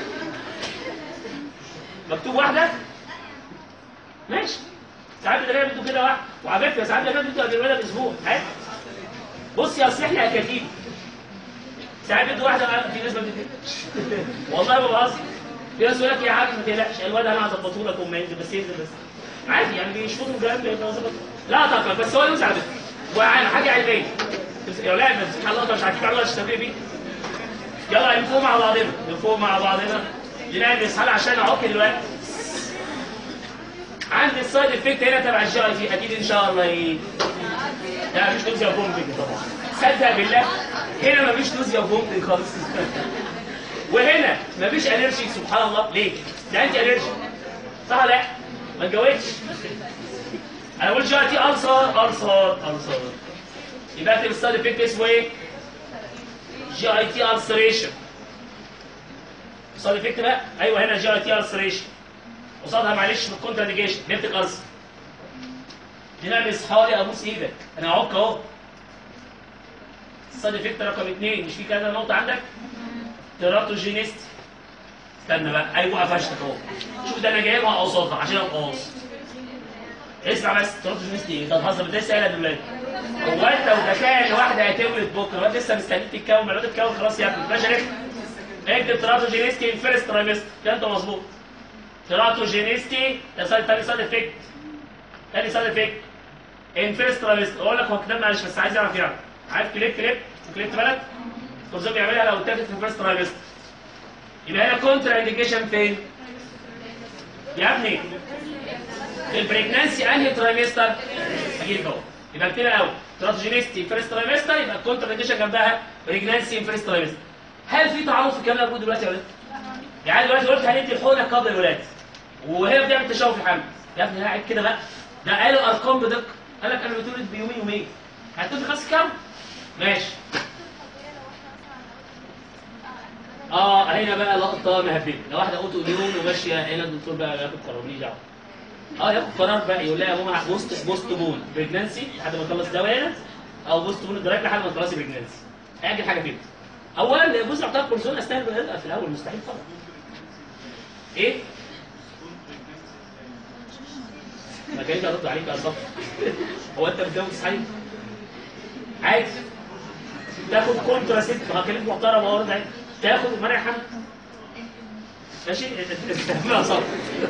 مكتوب واحده ماشي ساعات بتلاقيها بيدوا كده واحد وعلى فكره ساعات بتلاقيها بيدوا قبل الولاده باسبوع عادي بص يا اصل احنا اكاذيب ساعات بيدوا واحده في ناس ما بتديش والله ما بهزر في ناس يقول لك يا حاج ما تقلقش الواد انا هظبطه لك وما ينزل بس ينزل بس عادي يعني بيشفطوا الجنب يبقى ظبط لا تقلق بس هو يوزع بس وعلى حاجه علميه يا ولاد سبحان الله مش عارفين الله الشباب بيه يلا نفوق مع بعضنا نفوق مع بعضنا نلبس حاجه عشان اعك دلوقتي عندي السايد افكت هنا تبع الجي اي تي اكيد ان شاء الله ايه لا مفيش نوزيا وفومتنج طبعا صدق بالله هنا مفيش نوزيا وفومتنج خالص وهنا مفيش الرجي سبحان الله ليه؟ ده انت الرجي صح ولا لا؟ ما اتجوزتش انا بقول جي اي تي السر السر السر يبقى اكتب السايد افكت اسمه ايه؟ جي اي تي السريشن السايد افكت بقى ايوه هنا جي اي تي السريشن قصادها معلش في الكونترا نيجيشن بيبتك ارسل نلبس حوالي ابوس ايدك انا اعك اهو السايد افكت رقم اثنين مش في كذا نقطه عندك تيراتوجينيست استنى بقى ايوه قفشتك اهو شوف ده انا جايبها قصادها عشان ابقى قاصد اسمع بس تيراتوجينيست ايه؟ ده الحظ بدأ سهله دلوقتي هو انت متخيل واحده هتولد بكره الواد لسه مستنيك تتكون الواد اتكون خلاص يا ابني ماشي رخم اكتب تراتوجينيستي فيرست ترايمستر كده انت مظبوط تراتوجينيستي ده سايد تاني سايد افكت تاني سايد افكت ان فيرست ترايمستر اقول لك هو كتاب معلش بس عايز يعرف يعرف عارف كليب كليب كليب بالك كورزون بيعملها لو اتاخدت في الفيرست ترايمستر يبقى هنا كونترا انديكيشن فين؟ يا ابني البريجنانسي انهي ترايمستر؟ هجيلك اهو يبقى اكتبها الاول تراتوجينيستي فيرست ترايمستر يبقى الكونترا انديكيشن جنبها بريجنانسي ان فيرست ترايمستر هل في تعارض في الكلام اللي موجود دلوقتي يا ولاد؟ يعني دلوقتي قلت هندي الحقنه قبل الولاده وهي بتعمل تشوه في الحمل يا ابني قاعد كده بقى ده قالوا ارقام بدقه قال لك انا بتولد بيومين يومين هتدي خلاص كام؟ ماشي اه هنا بقى لقطه مهبله لو واحده اوتو اميون وماشيه هنا الدكتور بقى ياخد قرار ماليش دعوه اه ياخد قرار بقى يقول لها يا ماما بوست بوست بون بريجنانسي لحد ما تخلص دواء هنا او بوست بون درايف لحد ما تخلصي بريجنانسي هيجي حاجه فيهم اولا جزء اعطاها كورسون اثناء الولاده في الاول مستحيل طبعا ايه؟ ما كانش ارد عليك يا صف هو انت متجوز حي عادي تاخد كونترا ست هكلمك محترم اهو رد عليك تاخد منع حمل ماشي استهبلها صف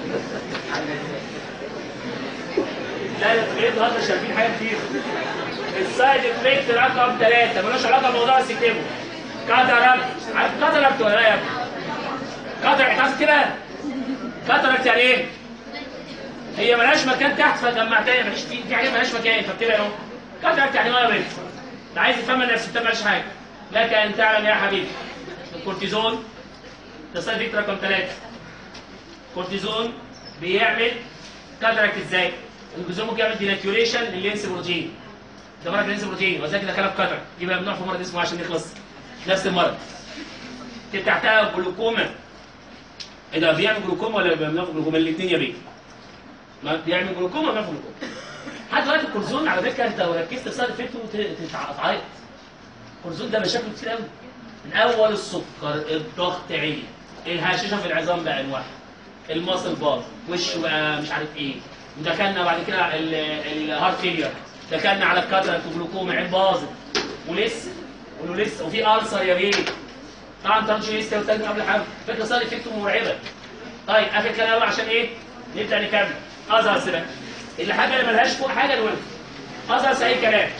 لا لا ايه النهارده شايفين حاجه كتير السايد افكت رقم ثلاثة ملوش علاقه بموضوع بس اكتبه كاتاراكت عارف كاتاراكت ولا لا يا ابني؟ كاتاراكت عارف كده كاتاراكت يعني ايه؟ هي ملهاش مكان تحت فجمعتها مفيش في في حاجه ملهاش مكان فبتبقى اهو كاتاراكت يعني ميه بيض انت عايز تفهم نفسك انت مالهاش حاجه لك ان تعلم يا حبيبي الكورتيزون ده سايد افكت رقم ثلاثة كورتيزون بيعمل كاتاراكت ازاي؟ الكورتيزون ممكن يعمل ديناتيوريشن لللينس بروتين ده مرض لينس بروتين وذلك ده كلام كتر يبقى ممنوع في مرض اسمه عشان يخلص نفس المرض كده تحتها جلوكوما ايه ده بيعمل جلوكوما ولا بيعمل جلوكوما الاثنين يا بيه ما بيعمل جلوكوما ولا بيعمل جلوكوما لحد دلوقتي الكورزون على فكره انت لو ركزت في سايد افكته تعيط الكورزون ده مشاكل كتير قوي من اول السكر الضغط عالي الهشاشه في العظام بانواعها المصل باظ وشه بقى مش عارف ايه ودخلنا بعد كده ال- الهارت فيلير دخلنا على الكاتراكت وجلوكوما عين باظت ولسه ولو لسه وفي ألسر يا بيه طبعا ترجي لسه وتاني قبل حاجه فكره صار افكته مرعبه طيب اخر كلام بقى عشان ايه نبدا نكمل اظهر سباق اللي حاجه اللي ملهاش فوق حاجه نقول اظهر اي كلام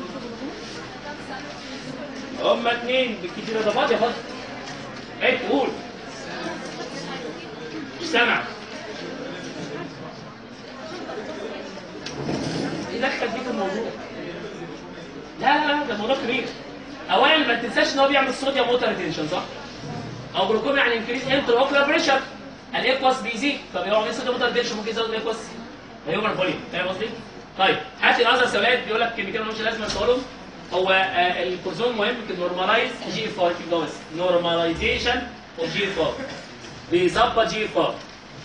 هما اتنين بالكتير ده فاضي يا فاضي ايه قول مش سامع يدخل دي في الموضوع لا لا لا ده موضوع كبير اولا ما تنساش ان هو بيعمل صوديوم ووتر ريتنشن صح؟ او جلوكوما يعني انكريز انتر اوكلر بريشر الايكواس بيزيد فبيقعد صوديوم ووتر ريتنشن ممكن يزود الايكواس هيومن فوليوم فاهم قصدي؟ طيب هات الاذر سؤال بيقول لك كلمتين مش لازم تقولهم هو آه الكورزون مهم نورماليز جي اف ار في الجواز نورماليزيشن اوف جي اف ار بيظبط جي اف ار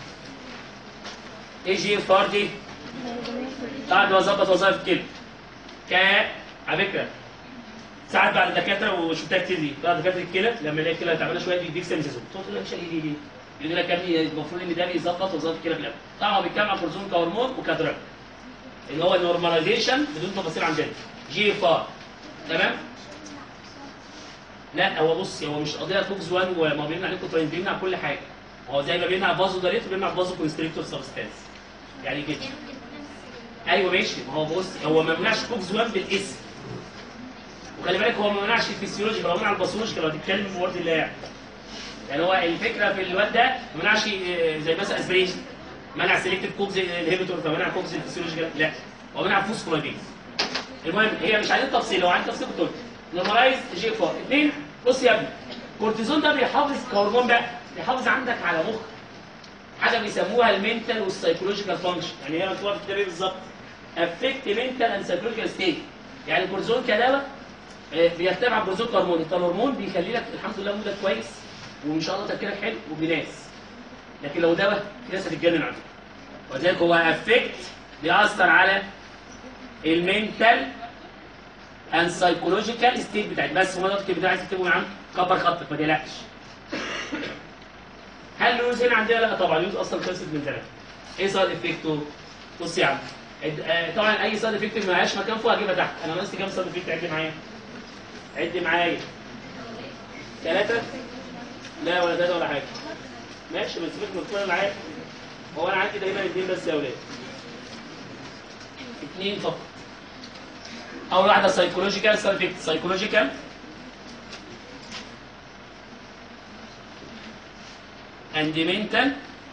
ايه جي اف ار دي؟ بعد ما اظبط وظائف الكلى ك على فكره ساعات بعد الدكاتره وشفتها كتير دي بعد دكاتره الكلى لما يلاقي الكلى تعبانه شويه يديك سيمزيزون تقول له مش ليه ليه يقول لك يا ابني المفروض ان ده بيظبط وظائف الكلى في القلب طبعا هو بيتكلم عن كورتيزون كهرمون وكدرج اللي هو النورماليزيشن بدون تفاصيل عن جد جي اف ار تمام لا هو بص هو مش قضيه فوكس 1 وما بيمنع عليكم تراين بيمنع كل حاجه هو زي ما بيمنع فازو داريت بيمنع فازو كونستريكتور سبستانس يعني كده ايوه ماشي ما هو بص هو ما منعش فوكس 1 بالاسم وخلي بالك هو ما منعش الفسيولوجي هو منع الباثولوجي لو هتتكلم بورد الله يعني يعني هو الفكره في الواد ده ما منعش آه، زي مثلا اسبريشن منع سيلكتيف كوكز انهبيتور فمنع كوكز الفسيولوجي لا هو منع فوسفولايديز المهم هي مش عايزين تفصيل لو عايز تفصيل كنت نورمالايز جي اف ار اثنين بص يا ابني الكورتيزون ده بيحافظ كهرمون بقى بيحافظ عندك على مخ حاجه بيسموها المنتال والسايكولوجيكال فانكشن يعني هي مكتوبه في الكتاب إيه بالظبط افكت منتال اند سايكولوجيكال ستيت يعني الكورتيزون كدواء آه، بيتبع الكورتيزون كهرمون انت الهرمون بيخلي لك الحمد لله مودك كويس وان شاء الله تفكيرك حلو وبناس لكن لو دواء في ناس هتتجنن عنه ولذلك هو افكت بيأثر على المنتال اند سايكولوجيكال ستيت بتاعتك بس هو ده الكتاب ده عايز تكتبه يا عم كبر خطك ما تقلقش هل اللوز هنا عندنا لا طبعا اللوز اصلا خلصت من زمان ايه سايد افكته بص يا عم اد- آه، طبعا اي سايد افكت ما لهاش مكان فوق هجيبها تحت انا ناقص كام سايد افكت عد معايا عد معايا ثلاثة لا ولا ده ولا حاجه ماشي بس سيبك من كل العاب هو انا عندي دايما اثنين بس يا اولاد اثنين فقط اول واحده سايكولوجيكال سايفكت سايكولوجيكال and mental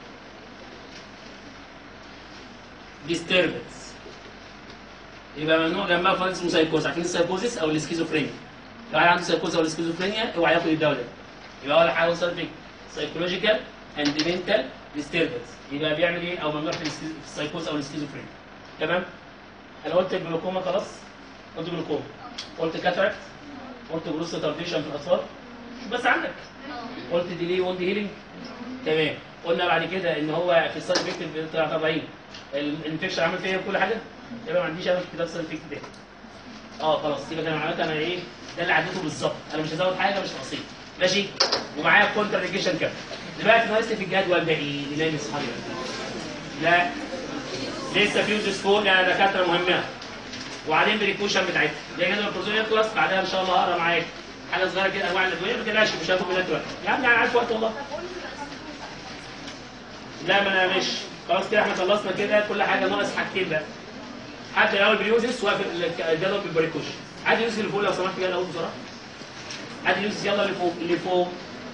disturbance يبقى ممنوع جنبها فرق اسمه سايكوز عارفين السايكوزيس او السكيزوفرينيا لو واحد عنده سايكوز او السكيزوفرينيا اوعى ياخد الدواء ده يبقى اول حاجه سايكولوجيكال سايكولوجيكال اند منتال ديستربنس يبقى بيعمل ايه او ممنوع في السكيز- في السايكوز او السكيزوفرينيا تمام انا قلت الجلوكوما خلاص قلت جلوكوما قلت كاتراكت قلت جروس تارديشن في الاطفال شوف بس عندك قلت ديلي وند هيلينج تمام قلنا بعد كده ان هو في السايد افكت بتاع 40 الانفكشن عامل فيها كل حاجه يبقى ما عنديش انا في كتاب السايد افكت ده اه خلاص يبقى انا عملت انا ايه ده اللي عديته بالظبط انا مش هزود حاجه مش ناقصين ماشي ومعايا الكونتر ريجيشن كام دلوقتي ناقص لي في الجدول ده ايه اللي نايم اصحابي لا لسه فيوزز فوق يا دكاتره مهمه وبعدين بريكوشن بتاعتها ده جدول البروزون يخلص بعدها ان شاء الله هقرا معاك حاجه صغيره كده انواع الادويه ما تقلقش مش هاخد منك وقت يا عم انا عارف وقت والله لا ما انا مش خلاص كده احنا خلصنا كده كل حاجه ناقص حاجتين بقى حد الاول بريوزس وقف الجدول بالبريكوشن حد يوزس اللي فوق لو سمحت كده الاول بسرعه حد يوزس يلا اللي فوق اللي فوق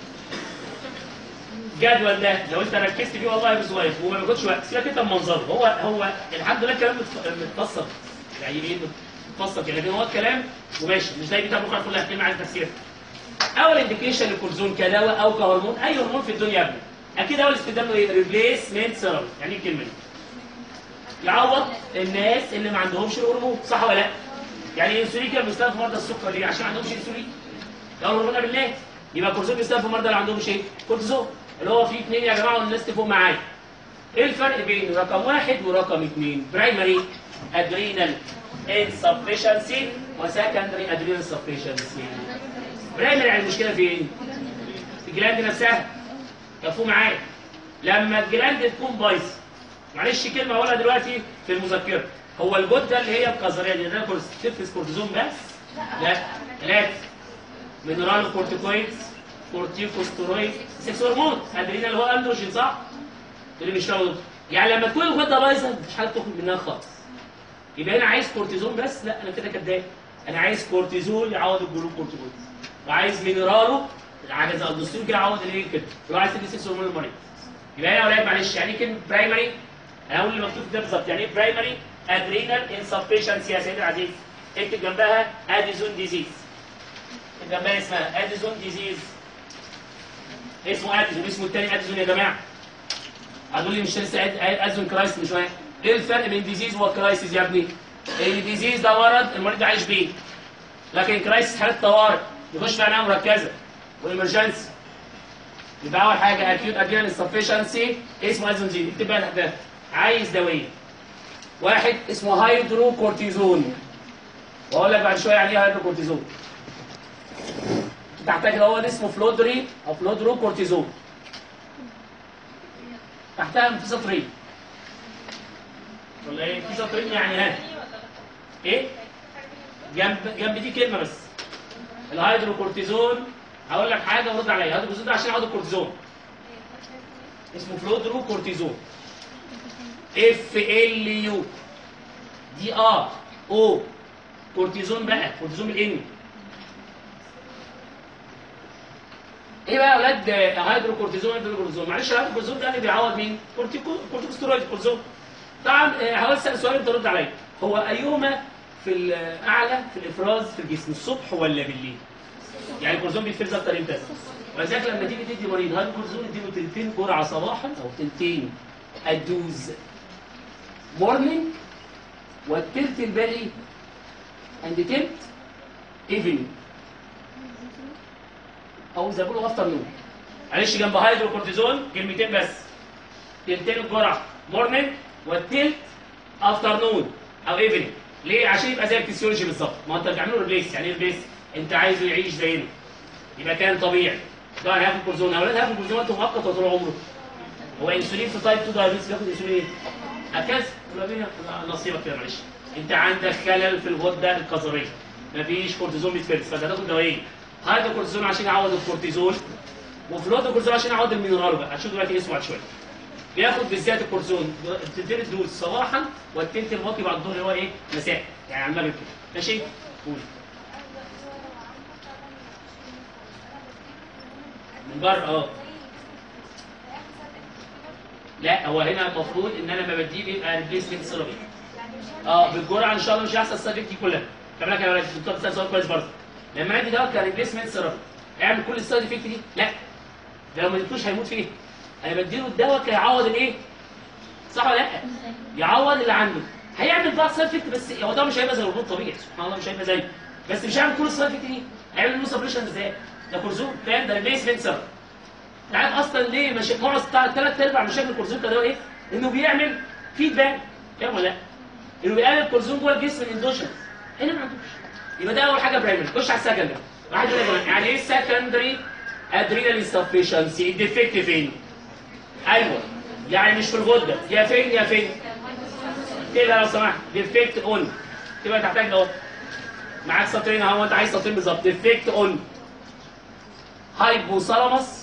الجدول ده لو انت ركزت فيه والله بس واقف وما بياخدش وقت سيبك انت من منظره هو هو الحمد لله الكلام متف- متفصل يعني ايه متفصل كده لكن هو الكلام وماشي مش زي بتاع بكره كلها كلمه عايز تفسيرها اول انديكيشن للكورتيزون كدواء او كهرمون اي هرمون في الدنيا يا ابني اكيد اول استخدامه ايه ريبليسمنت ثيرابي يعني ايه الكلمه دي يعوض الناس اللي ما عندهمش الهرمون صح ولا لا يعني الانسولين كان بيستخدم في مرضى السكر ليه عشان ما عندهمش انسولين ده الهرمون بالله يبقى الكورتيزون بيستخدم في مرضى اللي عندهمش ايه كورتيزون اللي هو فيه اثنين يا جماعه والناس تفوق معايا ايه الفرق بين رقم واحد ورقم اثنين برايمري ادرينال insufficiency وسكندري ادرينال sufficiency برايمري يعني المشكله فين؟ في الجلاند نفسها كفوا معايا لما الجلاند تكون بايظه معلش كلمه اقولها دلوقتي في المذكره هو الجده اللي هي القذريه دي ده كورس- تفرز كورتيزون بس؟ لا ثلاثه مينرال كورتيكويدز كورتيكوستيرويد سكس هرمون ادرينال اللي هو اندروجين صح؟ اللي مش راضي يعني لما تكون الغده بايظه مش حاجه تخرج منها خالص يبقى انا عايز كورتيزون بس لا انا كده كداب انا عايز كورتيزون يعوض الجلوكورتيكويد وعايز مينراله عايز الدستور كده يعوض الايه كده لو عايز تدي سكس هرمون المريض يبقى هنا يا اولاد معلش يعني ايه كلمه برايمري انا هقول اللي مكتوب ده بالظبط يعني ايه برايمري ادرينال انسفشنسي يا سيدي العزيز اكتب جنبها اديزون ديزيز اكتب جنبها اسمها اديزون ديزيز اسمه اديزون اسمه الثاني اديزون يا جماعه هتقول لي مش لسه اديزون كرايست من شويه ايه الفرق بين ديزيز وكرايسيس يا ابني؟ الديزيز ده مرض المريض عايش بيه لكن كرايسيس حالة طوارئ يخش في عناية مركزة وإمرجنسي يبقى أول حاجة أكيوت أدرينال انسفشنسي اسمه أزونزين اكتب بقى تحتها عايز دوايين واحد اسمه هيدرو كورتيزون وأقول لك بعد شوية يعني إيه هيدرو كورتيزون تحتها كده هو ده اسمه فلودري أو فلودرو كورتيزون تحتها في سطرين ولا ايه في سطرين يعني ها ايه جنب جنب دي كلمه بس الهيدروكورتيزون هقول لك حاجه ورد عليا الهيدروكورتيزون ده عشان اخد الكورتيزون اسمه فلودروكورتيزون اف ال يو دي ار او كورتيزون بقى كورتيزون بالان ايه بقى يا اولاد هيدروكورتيزون هيدروكورتيزون معلش الهيدروكورتيزون ده اللي بيعوض مين؟ كورتيكو كورتيكوستيرويد كورتيزون طبعا آه، هقول اسال سؤال انت رد عليا هو ايهما في الاعلى في الافراز في الجسم الصبح ولا بالليل؟ يعني الكورتيزون بيتفرز اكتر امتى؟ ولذلك لما تيجي تدي مريض هل الكورتيزون اديله تلتين جرعه صباحا او تلتين الدوز مورنينج والتلت الباقي اند تلت ايفنينج او زي ما بيقولوا افتر نون معلش جنب هيدروكورتيزون كلمتين بس تلتين الجرعه مورنينج والتلت افتر نون او ايفنينج ليه؟ عشان يبقى زي الفسيولوجي بالظبط ما انت بتعمله ريبليس يعني ايه ريبليس؟ انت عايزه يعيش زينا يبقى كان طبيعي طبعا هياخد كورتيزون اولاد هياخد كورتيزون وقت مؤقت وطول عمره هو انسولين في تايب 2 دايابيتس بياخد انسولين هكذا ولا بينا نصيبك كده معلش انت عندك خلل في الغده القذريه مفيش كورتيزون بيتفرز فانت هتاخد دوايين هذا كورتيزون عشان يعوض الكورتيزون وفلوت الكورتيزون عشان اعوض المينرال بقى هتشوف دلوقتي اسمه بعد شويه بياخد بالذات الكورتيزون تديله دوز صباحا والتلت الباقي بعد الظهر اللي هو ايه مساء يعني على المغرب كده ماشي قول من بره اه لا هو هنا المفروض ان انا لما بديه بيبقى ريبليسمنت ثيرابي اه بالجرعه ان شاء الله مش هيحصل السايد افكت دي كلها خلي بالك يا ولاد الدكتور بتسال سؤال كويس برضه لما ادي دواء كريبليسمنت ثيرابي اعمل كل السايد افكت دي لا ده لو ما اديتوش هيموت فيه انا بديله الدواء كيعوض الايه صح ولا لا يعوض اللي عنده هيعمل بقى سايد افكت بس هو ده مش هيبقى زي الهرمون الطبيعي سبحان الله مش هيبقى زيه بس مش هيعمل كل السايد افكت دي هيعمل له سبريشن ازاي ده كورزون فاهم ده ريبليسمنت ثيرابي انت عارف اصلا ليه مش معظم ثلاث ارباع مشاكل الكورتيزون كده ايه؟ انه بيعمل فيدباك فاهم ولا لا؟ انه بيقلل الكورتيزون جوه الجسم الاندوجن هنا ما عندوش يبقى ده اول حاجه برايمري خش على السكندري واحد يقول لك يا جماعة، يعني ايه السكندري ادرينال انسفشنسي الديفكت فين؟ ايوه يعني مش في الغده يا فين يا فين؟ كده لو سمحت ديفكت اون تبقى تحتاج اهو معاك سطرين اهو انت عايز سطرين بالظبط ديفكت اون هايبوثالاموس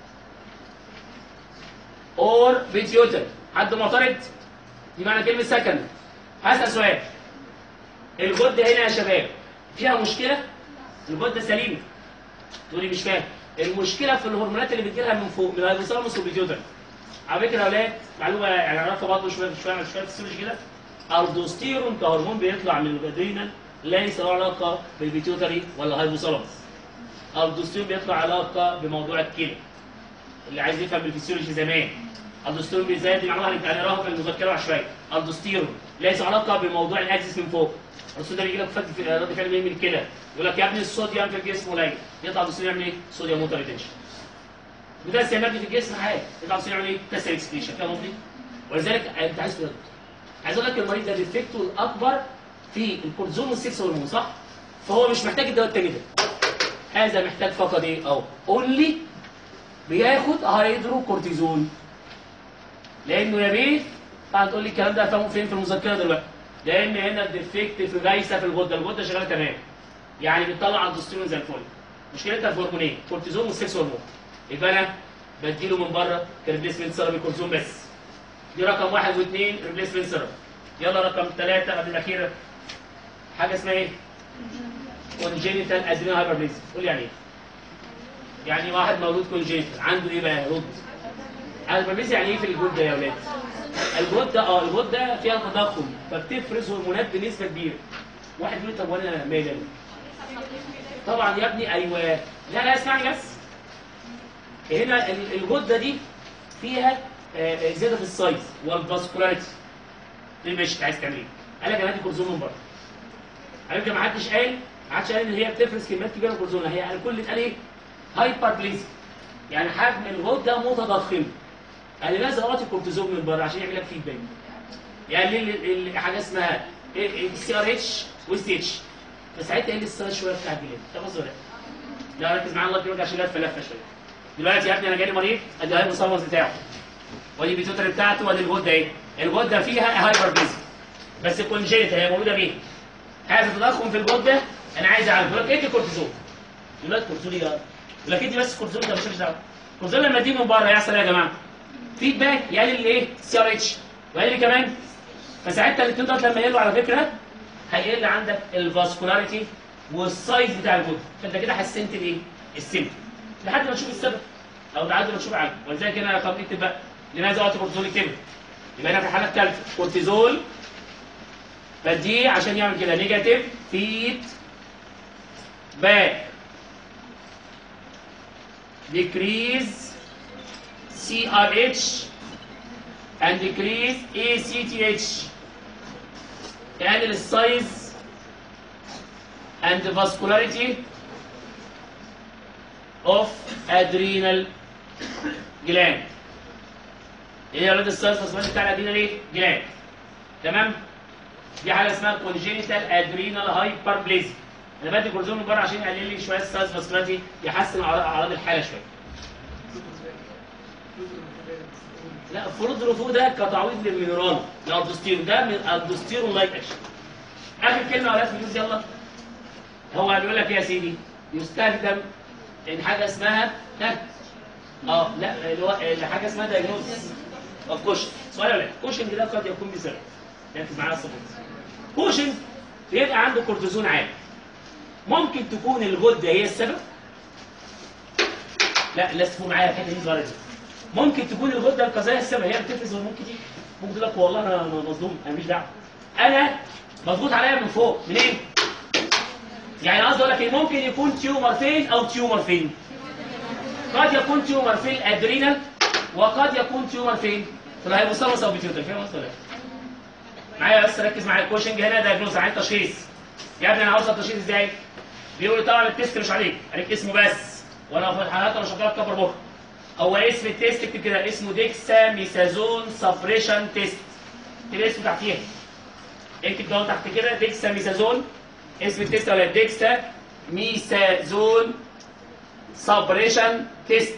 اور بيتيوتر حد معترض دي معنى كلمه سكند هسال سؤال الغده هنا يا شباب فيها مشكله الغده سليمه تقولي مش فاهم المشكله في الهرمونات اللي بتجيلها من فوق من الهيبوثالاموس والبيتيوتر على فكره يا اولاد معلومه يعني اعرفها برضه شويه شويه شويه فيسيولوجي كده الدوستيرون كهرمون بيطلع من الادرينال ليس له علاقه بالبيتيوتري ولا الهيبوثالاموس الدوستيرون بيطلع علاقه بموضوع الكلى اللي عايز يفهم الفسيولوجي زمان الدوستيرون بالذات دي معلومه هنقراها في المذكره بعد شويه الدوستيرون ليس علاقه بموضوع الاكسس من فوق الصوت ده بيجي لك فت في رد فعل من الكلى يقول لك يا ابني الصوديوم في الجسم قليل يطلع الدوستيرون يعمل ايه؟ صوديوم موتور ريتنشن وده استعمال في الجسم عادي يطلع الدوستيرون يعمل ايه؟ كسر اكسكريشن فاهم قصدي؟ ولذلك انت عايز تقول عايز اقول لك المريض ده ديفكته الاكبر في الكورتيزون والسكس هرمون صح؟ فهو مش محتاج الدواء التاني ده هذا محتاج فقط ايه؟ اهو اونلي بياخد هيدرو كورتيزون لانه يا بيه طبعا تقول لي الكلام ده فاهمه فين في المذكره دلوقتي لان هنا الديفكت في غايسه في الغده الغده شغاله تمام يعني بتطلع الدوستيرون زي الفل مشكلتها في هرمونين كورتيزون والسكس هرمون يبقى انا بديله من بره كريبليسمنت سيرابي كورتيزون بس دي رقم واحد واثنين ريبليسمنت سيرابي يلا رقم ثلاثه قبل الاخيره حاجه اسمها ايه؟ كونجينيتال ادرينال هايبربليزم قول لي يعني ايه؟ يعني واحد مولود كونجينيتال عنده ايه بقى رد الهايبربليزم يعني ايه في الجلد يا اولاد الغده اه الغده فيها تضخم فبتفرز هرمونات بنسبه كبيره واحد يقول لي طب وانا مالي أنا؟ طبعا يا ابني ايوه لا لا اسمعني بس هنا ال- الغده دي فيها آه، آه، زياده في السايز والفاسكولاريتي دي مش عايز تعمل ايه؟ قال لك انا هدي كورتيزون من بره على فكره ما حدش قال ما حدش قال ان هي بتفرز كميات كبيره من الكورتيزون هي قال كل اللي اتقال ايه؟ هايبربليزم يعني حجم الغده متضخم قال لازم اعطي كورتيزون من بره عشان يعمل لك فيدباك يعني ال- ال- حاجه اسمها السي ار اتش والسي اتش فساعتها ايه لسه شويه بتاع الجلد طب بص ولا لا ركز معايا الله يكرمك عشان لفه لفه شويه دلوقتي يا ابني انا جالي مريض ادي هاي المصمم بتاعه ودي البيتوتري بتاعته ودي الغده ايه الغده فيها هايبربليزم بس كونجيت هي موجوده بيه هذا تضخم في الغده انا عايز اعالجه يقول لك ادي كورتيزون يقول لك كورتيزون ايه يقول لك ادي بس كورتيزون ده مش دعوه الكورتيزون لما اديه من بره يحصل ايه يا جماعه فيدباك يقلل الايه سي ار اتش ويقلل كمان فساعتها الاثنين دول لما يقلوا على فكره هيقل عندك الفاسكولاريتي والسايز بتاع الغده فانت كده حسنت الايه السم لحد ما تشوف السبب او لحد ما تشوف عالج ولذلك هنا طب اكتب بقى لماذا اعطي كورتيزول اكتبها يبقى هنا في الحاله الثالثه كورتيزول بديه عشان يعمل كده نيجاتيف فيد باك decrease CRH and decrease ACTH يقلل السايز and the vascularity of adrenal gland ايه يا ولاد السايز vascularity بتاع الادرينال ايه؟ جلاند تمام؟ دي حاجه اسمها congenital adrenal hyperplasia انا بدي كورتيزون من بره عشان يقلل لي شويه السايز vascularity يحسن أعراض أعراض الحاله شويه لا فروض الرفوق ده كتعويض للمينرال الالدوستيرون ده من الالدوستيرون لايك اكشن اخر كلمه ولا فلوس يلا هو بيقول لك ايه يا سيدي يستخدم ان حاجه اسمها ها اه لا اللي هو اللي حاجه اسمها دايجنوز اوف كوشن سؤال ولا لا كوشن ده قد يكون بسبب ركز معايا الصفات كوشن بيبقى عنده كورتيزون عالي ممكن تكون الغده هي السبب لا لا تفهم معايا الحته دي صغيره جدا. ممكن تكون الغده القذائيه السبب هي بتفرز هرمون كتير ممكن تقول لك والله انا أنا مظلوم انا ماليش دعوه انا مضغوط عليا من فوق منين؟ يعني قصدي اقول لك ايه ممكن يكون تيومر فين او تيومر فين؟ قد يكون تيومر في الادرينال وقد يكون تيومر فين؟ في الهيبوثالاموس او بيتيوتر فاهم قصدي ولا لا؟ معايا بس ركز معايا الكوشنج هنا دايجنوز عن تشخيص يا ابني انا عاوز التشخيص ازاي؟ بيقول لي طبعا التيست مش عليك عليك اسمه بس وانا في الحالات انا شغال كبر مخ هو اسم التيست اكتب كده اسمه ديكسا ميثازون سبريشن تيست اكتب اسمه تحتيها اكتب ده تحت كده ديكسا ميثازون اسم التيست ولا ديكسا ميثازون سبريشن تيست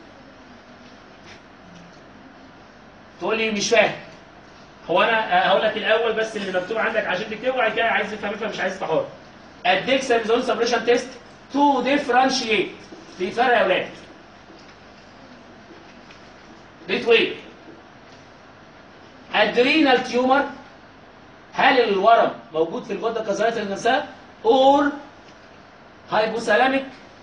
تقول لي مش فاهم هو انا هقول لك الاول بس اللي مكتوب عندك عشان تكتبه وبعد كده عايز تفهم افهم مش عايز تحور الديكساميثازون سبريشن تيست تو ديفرنشيت بيفرق يا اولاد بتوين ادرينال تيومر هل الورم موجود في الغده الكظريه نفسها اور هايبوثالاميك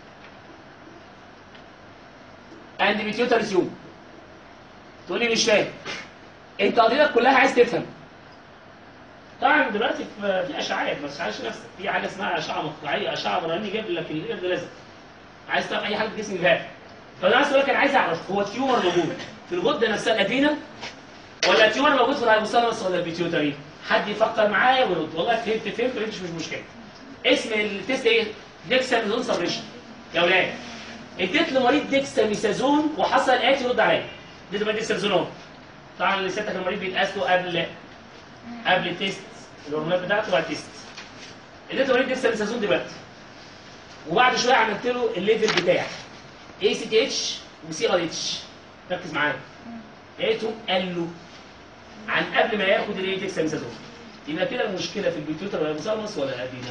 اند بيتيوتري تيومر تقول لي مش فاهم انت قضيتك كلها عايز تفهم طبعا دلوقتي في في اشعاعات ما تشعلش نفسك في حاجه اسمها اشعه مقطعيه اشعه براني جايب لك القرد لازم عايز تعرف اي حاجه في جسمك فاهم فانا عايز اقول لك انا عايز اعرف هو التيومر موجود في الغده نفسها الادرينال ولا التيومر موجود في الهايبوثالاموس ولا البيتيوتري حد يفكر معايا ويرد والله فهمت فهمت ما فهمتش مش مشكله اسم التيست ايه ديكساميثازون سبريشن يا اولاد اديت لمريض ديكساميثازون وحصل اتي يرد عليا اديت مريض ديكساميثازون طبعا اللي سيادتك المريض بيتقاس له قبل قبل التيست الهرمونات بتاعته وبعد التيست اديت مريض ديكساميثازون دلوقتي وبعد شويه عملت له الليفل بتاعه اي سي تي اتش وسي ار اتش ركز معايا لقيته قال له عن قبل ما ياخد الايه ديكساميثازون يبقى كده المشكله في البيتيوتر ولا المثلث ولا الادينا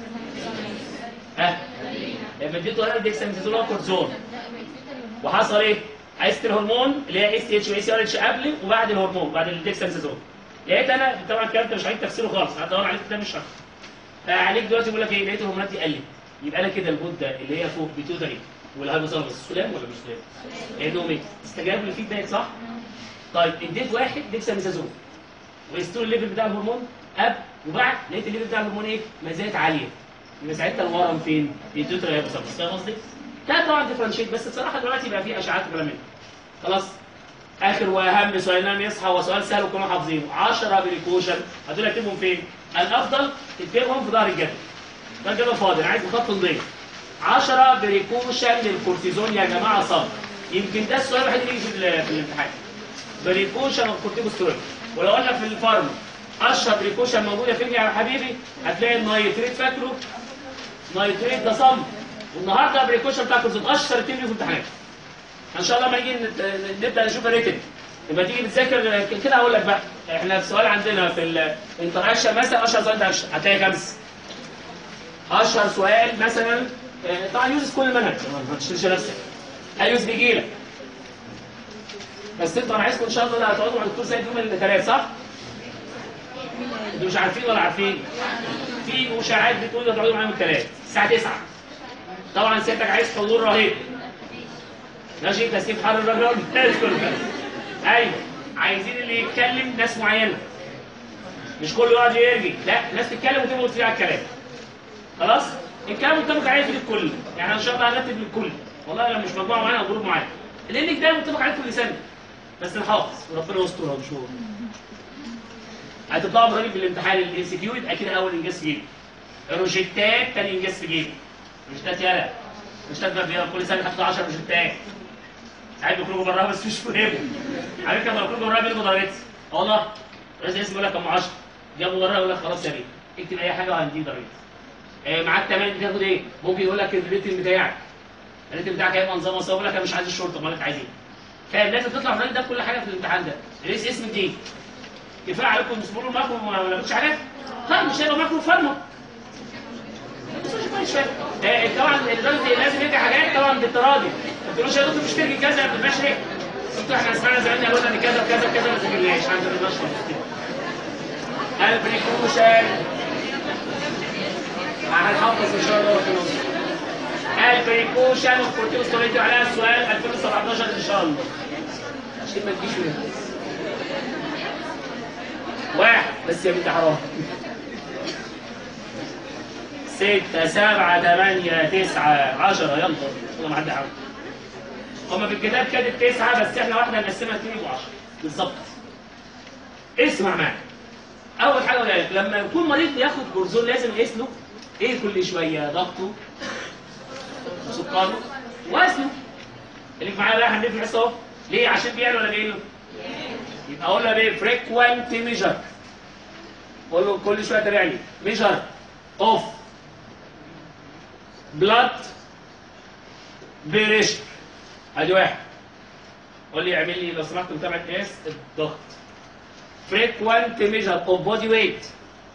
ها لما اديته انا ديكساميثازون هو كورتيزون وحصل ايه؟ عايز الهرمون اللي هي اس تي اتش واي سي ار اتش قبل وبعد الهرمون بعد الديكساميثازون لقيت انا طبعا الكلام ده مش عايز تفسيره خالص هدور عليك ده مش شرح فعليك دلوقتي بيقول لك ايه لقيت الهرمونات دي قلت يبقى انا كده الغده اللي هي فوق بيتيوتري والهايبوثالاموس سلام ولا مش سلام؟ لقيتهم ايه؟ استجابوا للفيدباك صح؟ طيب اديت واحد ديكساميثازون وقست له الليفل بتاع الهرمون قبل وبعد لقيت الليفل بتاع الهرمون ايه؟ ما زالت عاليه يبقى ساعتها الورم فين؟ بيتيوتري هايبوثالاموس فاهم قصدي؟ ده طبعا ديفرنشيت بس بصراحه دلوقتي بقى في اشعاعات وكلام من ده. خلاص اخر واهم سؤال نام يصحى هو سؤال سهل وكلنا حافظينه 10 بريكوشن هتقول اكتبهم فين؟ الافضل تكتبهم في ظهر الجدول ده الجدول فاضي انا عايز بخط نضيف 10 بريكوشن للكورتيزون يا جماعه صم يمكن ده السؤال الوحيد اللي يجي في ال- في الامتحان بريكوشن والكورتيكوستيرويد ولو قلنا في الفارم اشهر بريكوشن موجوده فين يا حبيبي هتلاقي النايتريت فاكره نايتريت ده صم والنهارده بريكوشن بتاع الكورتيزون اشهر اتنين في الامتحانات ان شاء الله لما نيجي نت- نبدا نشوف الريتم يبقى تيجي بتذاكر كده هقول لك بقى احنا في سؤال عندنا في الانتراكشن مثلا اشهر سؤال انتراكشن هتلاقي خمسه اشهر سؤال مثلا آه، طبعا يوزز كل المنهج ما تشيلش نفسك ايوز بيجي لك بس انتوا انا عايزكم ان شاء الله هتقعدوا مع الدكتور سيد يوم الثلاث صح؟ انتوا مش عارفين ولا عارفين؟ في مشاعات بتقول هتقعدوا معاهم الثلاث الساعه 9 طبعا سيادتك عايز حضور رهيب ماشي تسيب حر الرجل ايوه عايزين اللي يتكلم ناس معينه مش كله يقعد يرجي لا ناس تتكلم وتبقوا متفقين على الكلام خلاص الكلام متفق عليه في الكل يعني ان شاء الله هنرتب للكل والله لو مش مجموعه معانا او جروب معانا لان ده متفق عليه كل سنه بس نحافظ وربنا يستر ونشوف هتطلعوا برامج في الامتحان الام سي كيو يبقى كده اول انجاز في جيبي روجيتات تاني انجاز في جيبي روجيتات يالا روجيتات بقى بيبقى كل سنه حاطط 10 روجيتات ساعات بيخرجوا براها بس مش مهم على فكره لما بيخرجوا براها بيلغوا درجتي اه والله رئيس الاسم يقول لك كم 10 جابوا براها يقول لك خلاص يا بيه اكتب اي حاجه وهنديك درجتي آه، معاك تمام بتاخد ايه؟ ممكن يقول لك الريتم بتاعك الريتم بتاعك هيبقى نظام وصف يقول لك انا مش عايز الشرطه امال انت عايز ايه؟ فاهم لازم تطلع من ده في كل حاجه في الامتحان ده رئيس اسم دي كفايه عليكم تصبروا معاكم وما لقيتوش حاجات طيب مش هيبقى معاكم فارما بس مش كويس شويه آه، طبعا لازم لازم يدي حاجات طبعا بالتراضي ما تقولوش يا دكتور مش ترجي كذا ما تبقاش ليه دكتور احنا سمعنا زمان قالوا لنا ان كذا وكذا وكذا ما ذاكرناش عندنا النشر البريكوشن هنحفظ ان شاء الله في النص البريكوشن والكورتيكوستيرويد عليها السؤال 2017 ان شاء الله عشان ما تجيش منها واحد بس يا بنت حرام ستة سبعة ثمانية تسعة عشرة يلا والله ما حد حاول هما في الكتاب كانت تسعة بس احنا واحدة نقسمها اتنين وعشرة بالظبط اسمع معايا أول حاجة أقولها لك لما يكون مريض بياخد كورزون لازم يقيس له إيه كل شوية ضغطه سكره وزنه اللي معايا بقى هنلف الحصة أهو ليه عشان بيعلى ولا بيقل؟ يبقى أقول له إيه فريكوانت ميجر قول له كل شوية تابعني ميجر أوف بلاد بريشر ادي واحد قول لي اعمل لي لو سمحت متابعه قياس الضغط فريكوانت ميجر اوف بودي ويت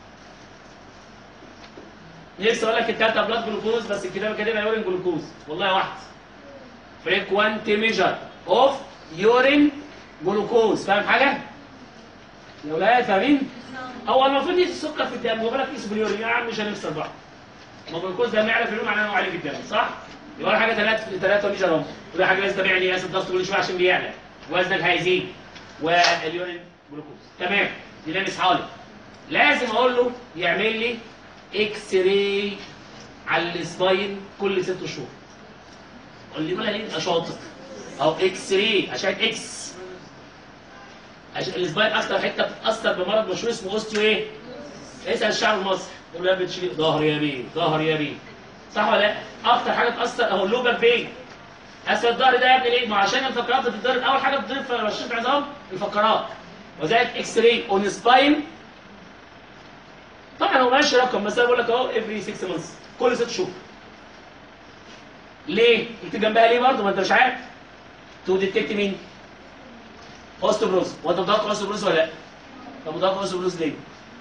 نفسي اقول لك التلاته بلاد جلوكوز بس الكتاب كاتبها يورين جلوكوز والله واحد فريكوانت ميجر اوف يورين جلوكوز فاهم حاجه؟ يا ولاد فاهمين؟ هو المفروض يقيس السكر في الدم وبالك يقيسه باليورين يا عم مش هنخسر بعض ما الجلوكوز ده معلى في اليوم معناه انه عالي في الدم صح؟ يبقى ولا حاجه ثلاثه ثلاثه ميجر اهو وده حاجه لازم تتابعني قياس الضغط كل شويه عشان بيعلى وزنك هيزيد واليورين جلوكوز تمام دي لابس حالي لازم اقول له يعمل لي اكس راي على السباين كل ست شهور قول لي ولا ليه شاطر او اكس راي عشان اكس عشان السباين اكتر حته بتتاثر بمرض مشهور اسمه اوستيو ايه؟ اسال الشعب المصري يقول له يا بتشيل ظهر يا بيه ظهر يا بيه صح ولا لا؟ اكتر حاجه تاثر اهو اللوبر بين اسفل الظهر ده يا ابني ليه؟ ما عشان الفقرات بتتضرب اول حاجه بتضرب في رشاشه العظام الفقرات وذلك اكس راي اون سباين طبعا هو ماشي رقم بس انا بقول لك اهو افري 6 مانثs كل ست شهور ليه؟ انت جنبها ليه برضه ما انت مش عارف تو ديتكت مين؟ اوستوبروز هو انت متوقع اوستوبروز ولا لا؟ طب متوقع اوستوبروز ليه؟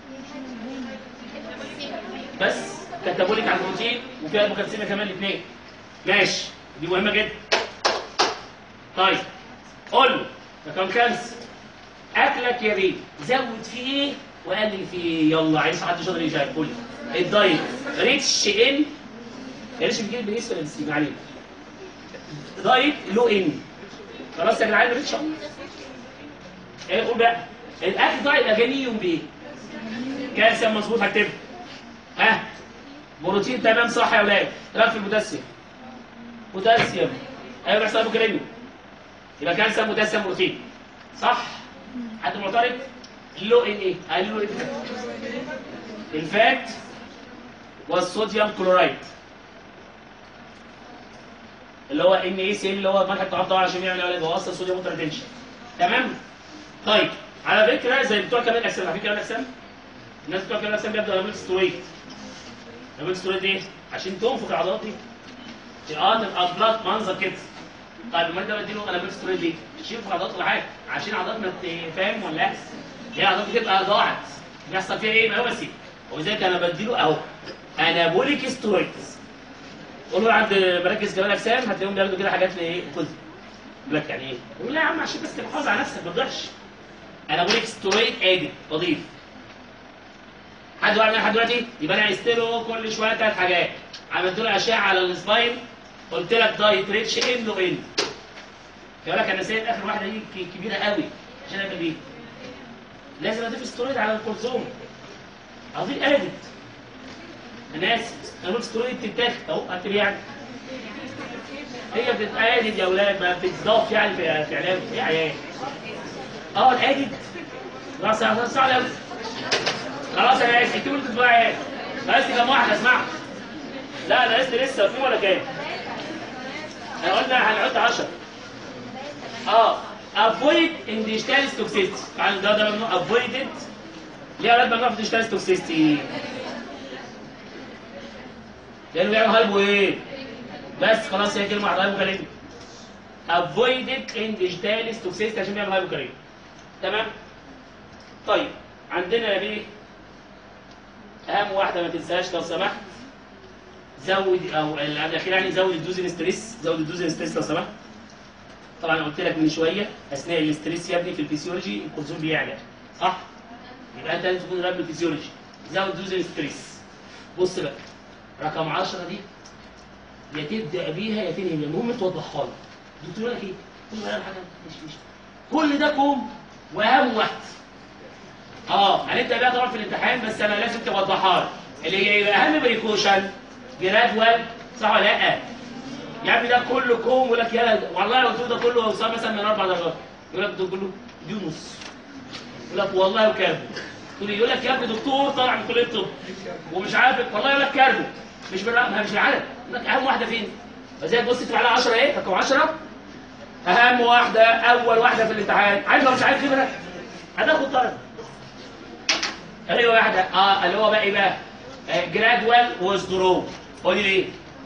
بس كتبوا لك على البروتين وفيها المكالسيمة كمان الاثنين ماشي دي مهمة جدا طيب قول له ده كان كنس اكلك يا بيه زود فيه ايه وقلل فيه ايه يلا عايز حد شاطر يجاوب قول لي الدايت ريتش ان يا ريتش بتجيب بالاسم ولا بالسين عليك دايت لو ان خلاص يا جدعان ريتش ايه قول بقى الاكل ده يبقى غني بايه؟ كالسيوم مظبوط هكتبه ها بروتين تمام صح يا اولاد رغم في البوتاسيوم بوتاسيوم ايوه بيحصل ابو كريمي يبقى كالسيوم بوتاسيوم بروتين صح حد معترض لو ان ايه قال له ايه الفات والصوديوم كلورايد اللي هو ان اي سي اللي هو ملح الطعام طبعا عشان يعمل اولاد هو اصلا صوديوم ووتر ريتنشن تمام طيب على فكره زي بتوع كمان الاجسام على فكره الاجسام الناس بتوع كمان الاجسام بياخدوا انابيل سترويد انابيل سترويد ايه عشان تنفخ العضلات دي اه تبقى بلاد منظر كده طيب امال ده بديله انابيل سترويد ليه مش ينفخ عضلات ولا حاجه عشان عضلات ما ت- فاهم ولا لا هي عضلات بتبقى ضاعت بيحصل فيها ايه بس ولذلك انا بديله اهو انابوليك سترويدز قول له عند مراكز كمال اجسام هتلاقيهم بياخدوا كده حاجات لايه كل يقول لك يعني ايه؟ يقول لا يا عم عشان بس تحافظ على نفسك ما تضيعش انا بقول لك سترويد ادي بضيف حد واحد لحد دلوقتي يبقى انا قست له كل شويه ثلاث حاجات عملت له اشعه على السباين قلت لك دايت ريتش ان وان يقول لك انا سايب اخر واحده دي ك- كبيره قوي عشان اعمل ايه؟ لازم اضيف سترويد على الكورتيزون اضيف ادد انا اسف انا بقول سترويد تتاخد اهو هكتب يعني هي بتتعالج يا اولاد ما بتتضاف يعني في في علاج ايه يا عيال اه الادد خلاص خلاص صعب قوي خلاص انا اسف اكتبوا انتوا بقى عيال ناقص كام واحد اسمع لا ناقص لسه في ولا كام احنا قلنا هنحط 10 اه افويد انديجيتاليس توكسيستي يعني ده ده ممنوع افويدد ليه يا اولاد ممنوع في انديجيتاليس توكسيستي لانه بيعمل هايبو ايه بس خلاص هي كلمه واحده هايبو كاريمي افويدد انديجيتاليس توكسيستي عشان بيعمل هايبو كاريمي تمام طيب عندنا يا بيه اهم واحده ما تنساهاش لو سمحت زود او الاخير يعني زود الدوزن ستريس زود الدوزن ستريس لو سمحت طبعا قلت لك من شويه اثناء الاستريس يا ابني في الفسيولوجي الكورتيزول بيعلى صح؟ يبقى انت لازم تكون راجل فسيولوجي زود دوز الاستريس بص بقى رقم 10 دي يا تبدا بيها يا تنهي بيها المهم توضحها لي الدكتور يقول لك ايه؟ كل ما حاجه مش مش كل ده كوم واهم واحد اه هنبدا بيها طبعا في الامتحان بس انا لازم توضحها لي اللي هي ايه اهم بريكوشن جرادوال صح ولا لا؟ يا ابني ده كله كوم يقول لك يا والله لو قلت له ده كله اوصال مثلا من اربع درجات يقول لك ده كله دي نص يقول لك والله وكاربو تقول لي يقول لك يا ابني دكتور طالع من كليه الطب ومش عارف والله يقول لك كاربو مش بالرقم مش العدد يقول لك اهم واحده فين؟ فزي تبص تبقى عليها 10 ايه؟ رقم 10 اهم واحده اول واحده في الامتحان عايز لو مش عارف خبره هتاخد درجه ايوه واحده اه اللي هو بقى ايه بقى؟ جرادوال وذرو قولي ليه؟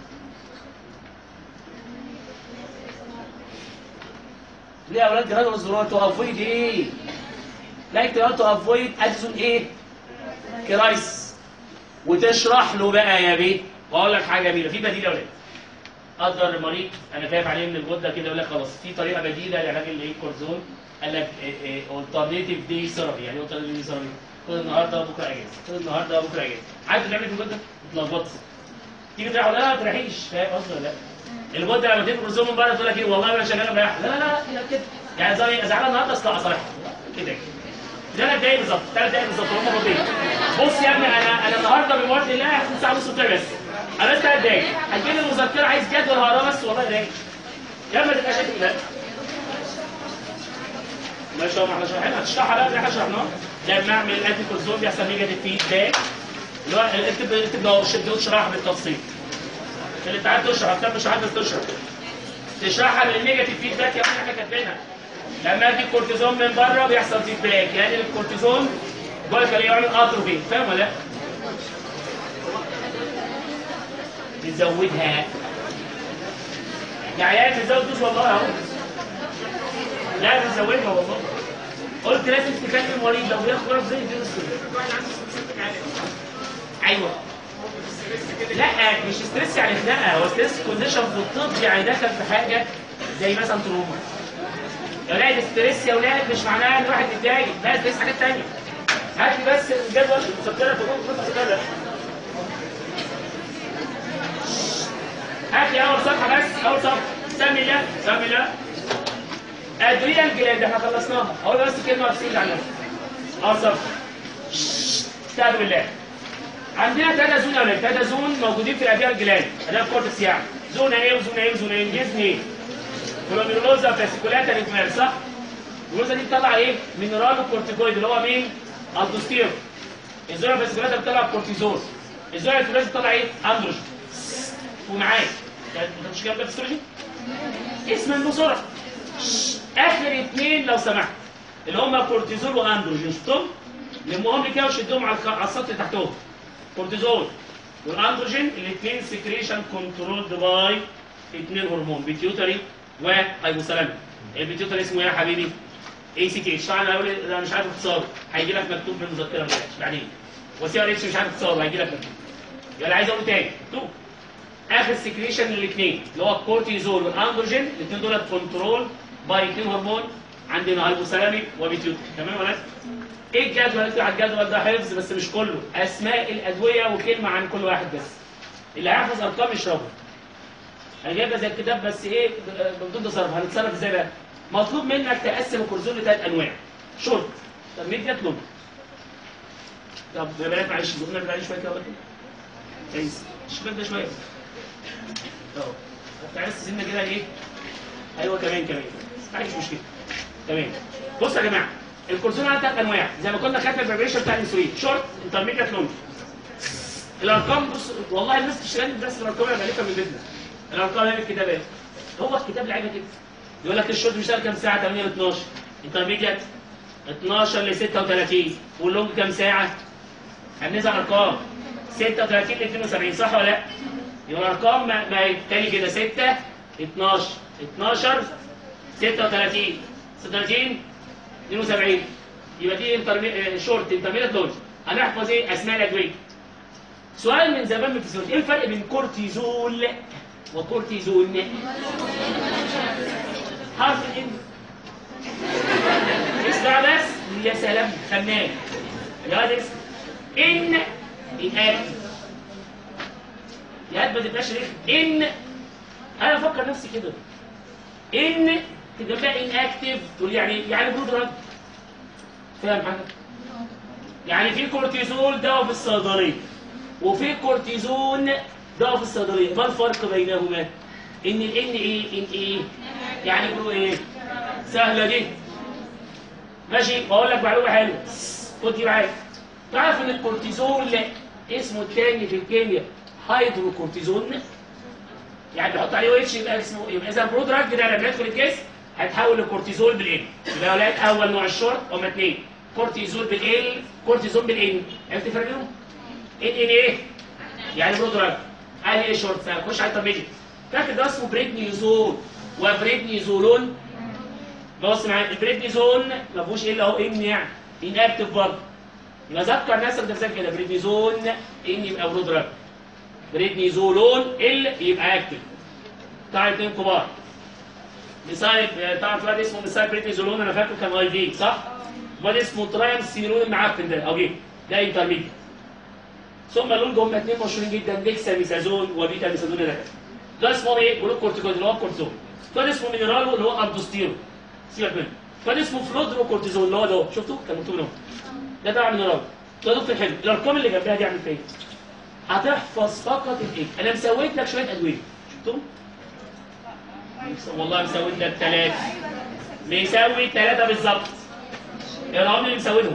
ليه يا اولاد جرادوال وذرو تو افويد ايه؟ لا انت تو افويد اديسون ايه؟ كرايس وتشرح له بقى يا بيه واقول لك حاجه جميله في بديل يا اولاد قدر المريض انا خايف عليه من الغده كده يقول لك خلاص في طريقه بديله لعلاج الايه الكورتيزون قال لك الترنيتيف دي ثيرابي يعني ايه الترنيتيف دي ثيرابي خد النهارده بكره اجازه خد النهارده بكره اجازه عارف تعمل في الغده اتلخبطت تيجي تروح ولا لا ما تريحيش فاهم قصدي ولا لا الغده لما تدي كورتيزون من بره تقول لك ايه والله انا شغال مريح لا لا لا كده كده يعني زي زعلان النهارده اصل اصالحها كده كده ثلاث دقايق بالظبط ثلاث دقايق بالظبط هم فاضيين بص يا ابني انا انا النهارده بمواد الله هاخد ساعه ونص بتاعي بس انا بس ثلاث دقايق هتجيب لي المذكره عايز جدول هقراه بس والله دقايق يا اما تبقى شايف لا ماشي ما احنا شرحنا هتشرحها بقى زي ما احنا شرحناها لما اعمل الانتي كورتيزون بيحصل نيجاتيف فيدباك اللي هو اكتب اكتب لو شدوا شرح بالتفصيل اللي انت عايز تشرح انت مش عايز تشرح تشرحها بالنيجاتيف فيدباك يا ابني احنا كاتبينها لما ادي الكورتيزون من بره بيحصل فيدباك يعني الكورتيزون جوه الخليه يعمل اتروفي فاهم ولا لا؟ نزودها يا عيال نزود دوز والله اهو لا نزودها والله قلت لازم تكلم المريض لو بياخد ضرب زي دي ايوه لا مش ستريس يعني خناقه هو ستريس كونديشن في الطب يعني دخل في حاجه زي مثلا تروما يا ولاد ستريس يا ولاد مش معناها ان واحد متضايق لا ستريس حاجات ثانيه هات لي بس الجدول المذكره تكون المذكره هات لي اول صفحه بس اول صفحه سمي الله سمي الله ادويه الجلاد احنا خلصناها اقول بس كلمه بسيطه عنها اول صفحه استهدوا بالله عندنا ثلاثة زون يا ولاد ثلاثة زون موجودين في الادويه الجلاد ادويه الكورتكس يعني زون ايه وزون ايه وزون ايه جسم ايه كلوميرولوزا فاسيكولاتا ريتمال صح الجلوزا دي بتطلع ايه مينرال كورتيكويد اللي هو مين الدوستيرون الزون الفاسيكولاتا بتطلع كورتيزون الزون الفاسيكولاتا بتطلع ايه اندروجين ومعاك انت مش كده فيسيولوجي اسم بسرعه اخر اثنين لو سمحت اللي هم كورتيزول واندروجين شفتهم لمهم لي كده وشدهم على الخ- على السطر تحتهم كورتيزول والاندروجين الاثنين سكريشن كنترولد باي اثنين هرمون بيتيوتري وهايبوثالاميك البيتيوتري اسمه ايه يا حبيبي؟ اي سي تي اتش طبعا انا هقول انا مش عارف اختصاره هيجي لك مكتوب بالمذكره بتاعتي بعدين وسي ار اتش مش عارف اختصاره هيجي لك مكتوب يبقى عايز اقوله تاني مكتوب اخر سكريشن للاثنين اللي هو الكورتيزول والاندروجين الاثنين دول كنترول باي اثنين هرمون عندنا هايبوثالاميك وبيتيوتري تمام ولا لا؟ ايه الجدول اللي على الجدول ده حفظ بس مش كله اسماء الادويه وكلمه عن كل واحد بس اللي هيحفظ ارقام يشربها انا جايبها زي الكتاب بس ايه بدون تصرف هنتصرف ازاي بقى مطلوب منك تقسم الكورتيزون لثلاث انواع شورت طب مين جات لهم طب يا بنات معلش زقنا بالعلي شويه كده ولا كده كويس الشباب ده شويه اهو انت عايز سنه كده ايه ايوه كمان كمان معلش مشكله تمام بص يا جماعه الكورتيزون عنده ثلاث انواع زي ما كنا خدنا الفيبريشن بتاع الانسولين شورت انترميديت لونج الارقام بص والله الناس بتشتغل بس الارقام اللي بنالفها من بيتنا الارقام هي الكتاب ايه هو الكتاب لعيبه كده يقول لك الشورت بيشتغل كام ساعه 8 ل 12 انترميديت 12 ل 36 واللونج كام ساعه هننزل ارقام 36 ل 72 صح ولا لا يبقى الارقام ما, ما تاني كده 6 12 12 36 36 72 يبقى دي انترمي... شورت انترميديت لونج هنحفظ ايه اسماء الادويه سؤال من زمان من الفسيولوجي ايه الفرق بين كورتيزول وكورتيزون حرف الان اسمع بس يا سلام فنان يا واد اسم ان الاكتف يا قد ما تبقاش رخم ان انا بفكر نفسي كده ان تجمع ان اكتف تقول يعني إيه؟ يعني برود رد فاهم حاجه يعني في كورتيزول دواء في الصيدليه وفي كورتيزون دواء في الصيدليه ما الفرق بينهما ان الان ايه ان ايه يعني برو ايه سهله دي ماشي بقول لك معلومه حلوه خد دي معايا تعرف ان الكورتيزول اسمه الثاني في الكيمياء هيدروكورتيزون يعني بيحط عليه ويتش يبقى اسمه يبقى اذا البرودراج ده لما يدخل الجسم هيتحول لكورتيزول بالان يبقى يا ولاد اول نوع الشرط هما اثنين كورتيزول بالال كورتيزون بالان عرفت تفرق بينهم؟ ان ان ايه؟ يعني برودراج قال ايه شورت خش على الترميديت فاكر ده اسمه بريدنيزول وبريدنيزولون بص معايا البريدنيزون ما فيهوش الا اهو ان يعني ان اكتف برضه يبقى ذكر نفسك نفسك كده بريدنيزون ان يبقى برودراج بريدنيزولون ال يبقى اكتف بتاع اثنين كبار مثال تعرف واد اسمه مثال بريدنيزولون انا فاكره كان اي في صح؟ واد اسمه ترايم سينون المعفن ده او جه ده انترميديت ثم لون هم اثنين مشهورين جدا ديكسا ميثازون وبيتا ميثازون ده ده اسمه ايه؟ جلوك كورتيكويد اللي هو كورتيزون ده اسمه مينرالو اللي هو اردوستيرون سيبك منه ده اسمه فلودرو كورتيزون اللي هو ده شفتوا؟ كان مكتوب هنا ده تبع مينرالو ده دكتور حلو الارقام اللي جنبها دي عامل فيها ايه؟ هتحفظ فقط الايه؟ انا مسويت لك شويه ادويه شفتهم؟ والله مسويت لك ثلاثه مسوي ثلاثه بالظبط الارقام اللي مسويهم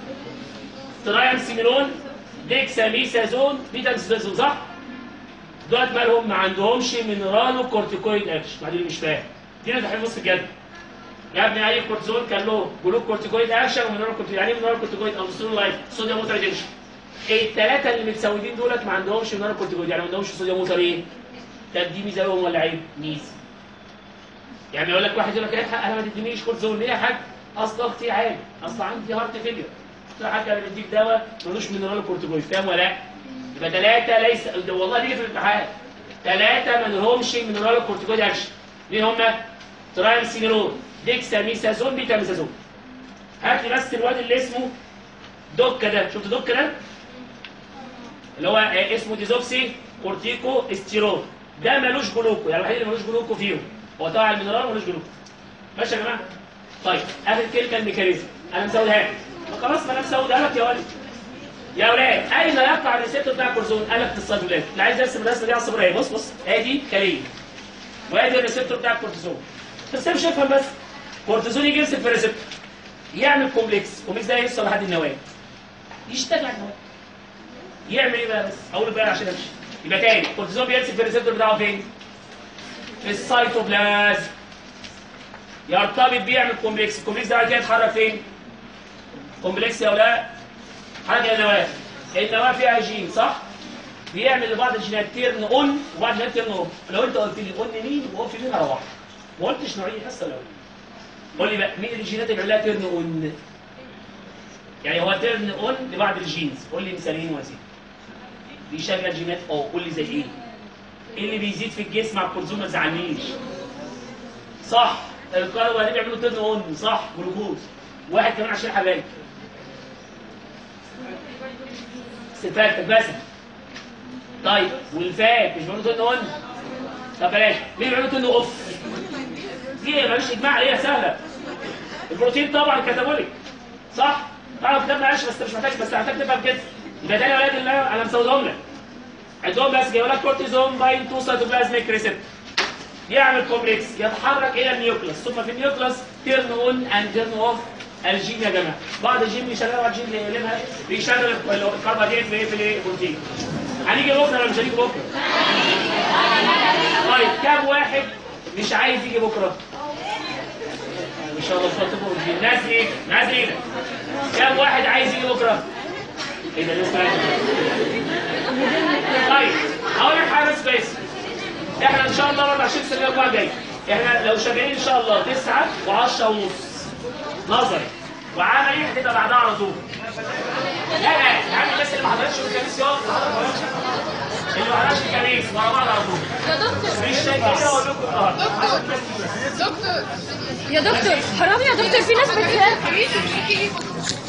ترايم سيميلون ديكساميثازون بيتا ميثازون صح؟ دولت مالهم ما عندهمش مينرالو كورتيكويد اكشن بعدين مش فاهم دي انا تحفظ في الجد يا ابني اي كورتيزون كان له جلوك كورتيكويد اكشن ومينرالو كورتيكويد يعني ايه مينرالو كورتيكويد او سترون لايت صوديوم موتر ريتنشن الثلاثه اللي متسودين دولت ما عندهمش مينرالو كورتيكويد يعني ما عندهمش صوديوم موتر ايه؟ طب دي ميزه لهم ولا عيب؟ ميزه يعني يقول لك واحد يقول لك ايه انا ما تدينيش كورتيزون ليه يا حاج؟ اصل اختي عالي اصل عندي هارت فيلير قلت له يا حاج انا بديك دواء ملوش مينرالو كورتيكويد فاهم ولا لا؟ يبقى ثلاثه ليس ده والله دي في الامتحان ثلاثه ما لهمش مينرالو كورتيكويد اكشن مين هم؟ ترايم سينيرون ديكساميثازون بيتاميثازون هات لي بس الواد اللي اسمه دوكا ده شفت دوكا ده؟ اللي هو آه، اسمه ديزوكسي كورتيكو استيرون ده ملوش جلوكو يعني الوحيد اللي ملوش جلوكو فيهم هو تبع المينرال ملوش جلوكو ماشي يا جماعه طيب اخر كلمه الميكانيزم انا مسودها لك ما خلاص ما انا مسودها لك يا ولد يا اولاد اين يقع الريسبتور بتاع الكورتيزون قال لك في الصيدلات اللي عايز يرسم الرسمه دي على الصبر اهي بص بص ادي خليه وادي الريسبتور بتاع الكورتيزون بس مش افهم بس كورتيزون يجي يمسك في الريسبتور يعمل كومبلكس كومبلكس ده يوصل لحد النواه يشتغل على النواه يعمل ايه بقى بس اقول بقى عشان امشي يبقى تاني الكورتيزون بيمسك في الريسبتور بتاعه فين في السيتوبلازم يرتبط بيه يعمل كومبلكس الكومبلكس ده بعد كده يتحرك فين كومبلكس يا اولاد حاجه النواه النواه فيها جين صح بيعمل لبعض الجينات تيرن اون وبعض الجينات تيرن اوف لو انت قلت لي اون مين واوف مين هروح ما قلتش نوعيه حصه الاول قول لي بقى مين الجينات اللي بيعملها تيرن اون يعني هو تيرن اون لبعض الجينز قول لي مثالين وزيد بيشغل جينات اه قول لي زي ايه ايه اللي بيزيد في الجسم مع الكورتيزون ما تزعلنيش صح الكهرباء اللي بيعملوا تيرن اون صح جلوكوز واحد كمان عشان حبايب ستات بس طيب والفات مش بيعملوا تيرن اون طب بلاش مين بيعملوا تيرن اوف دي مالوش اجماع عليها سهله البروتين طبعا كاتابوليك صح تعرف كتابنا عايش بس مش محتاج بس محتاج تفهم كده يبقى ده يا ولاد اللي انا مسودهم لك عندهم بس جايب لك كورتيزون باين تو سيتوبلازميك ريسبتور يعمل كومبلكس يتحرك الى النيوكليوس ثم في النيوكليوس تيرن اون اند تيرن اوف الجين يا جماعه بعض الجين بيشغل على الجين اللي يقلبها بيشغل الكربوهيدرات في ايه في البروتين هنيجي بكره ولا مش هنيجي بكره؟ طيب كام واحد مش عايز يجي بكره؟ ان شاء الله تفضلوا الجين ناس ايه؟ ناس ايه؟ كام واحد عايز يجي بكره؟ ايه ده لسه طيب هقول لك حاجه بس بس احنا ان شاء الله برضه عشان السنه الاربعه الجايه احنا لو شغالين ان شاء الله 9 و10 ونص نظري وعملي هتبقى بعدها على طول لا لا يعني الناس اللي ما حضرتش الخميس يقف اللي وراش الكريم ورا بعض على طول يا دكتور مش شايفين اقول لكم اه دكتور دكتور يا دكتور حرام يا دكتور في ناس بتخاف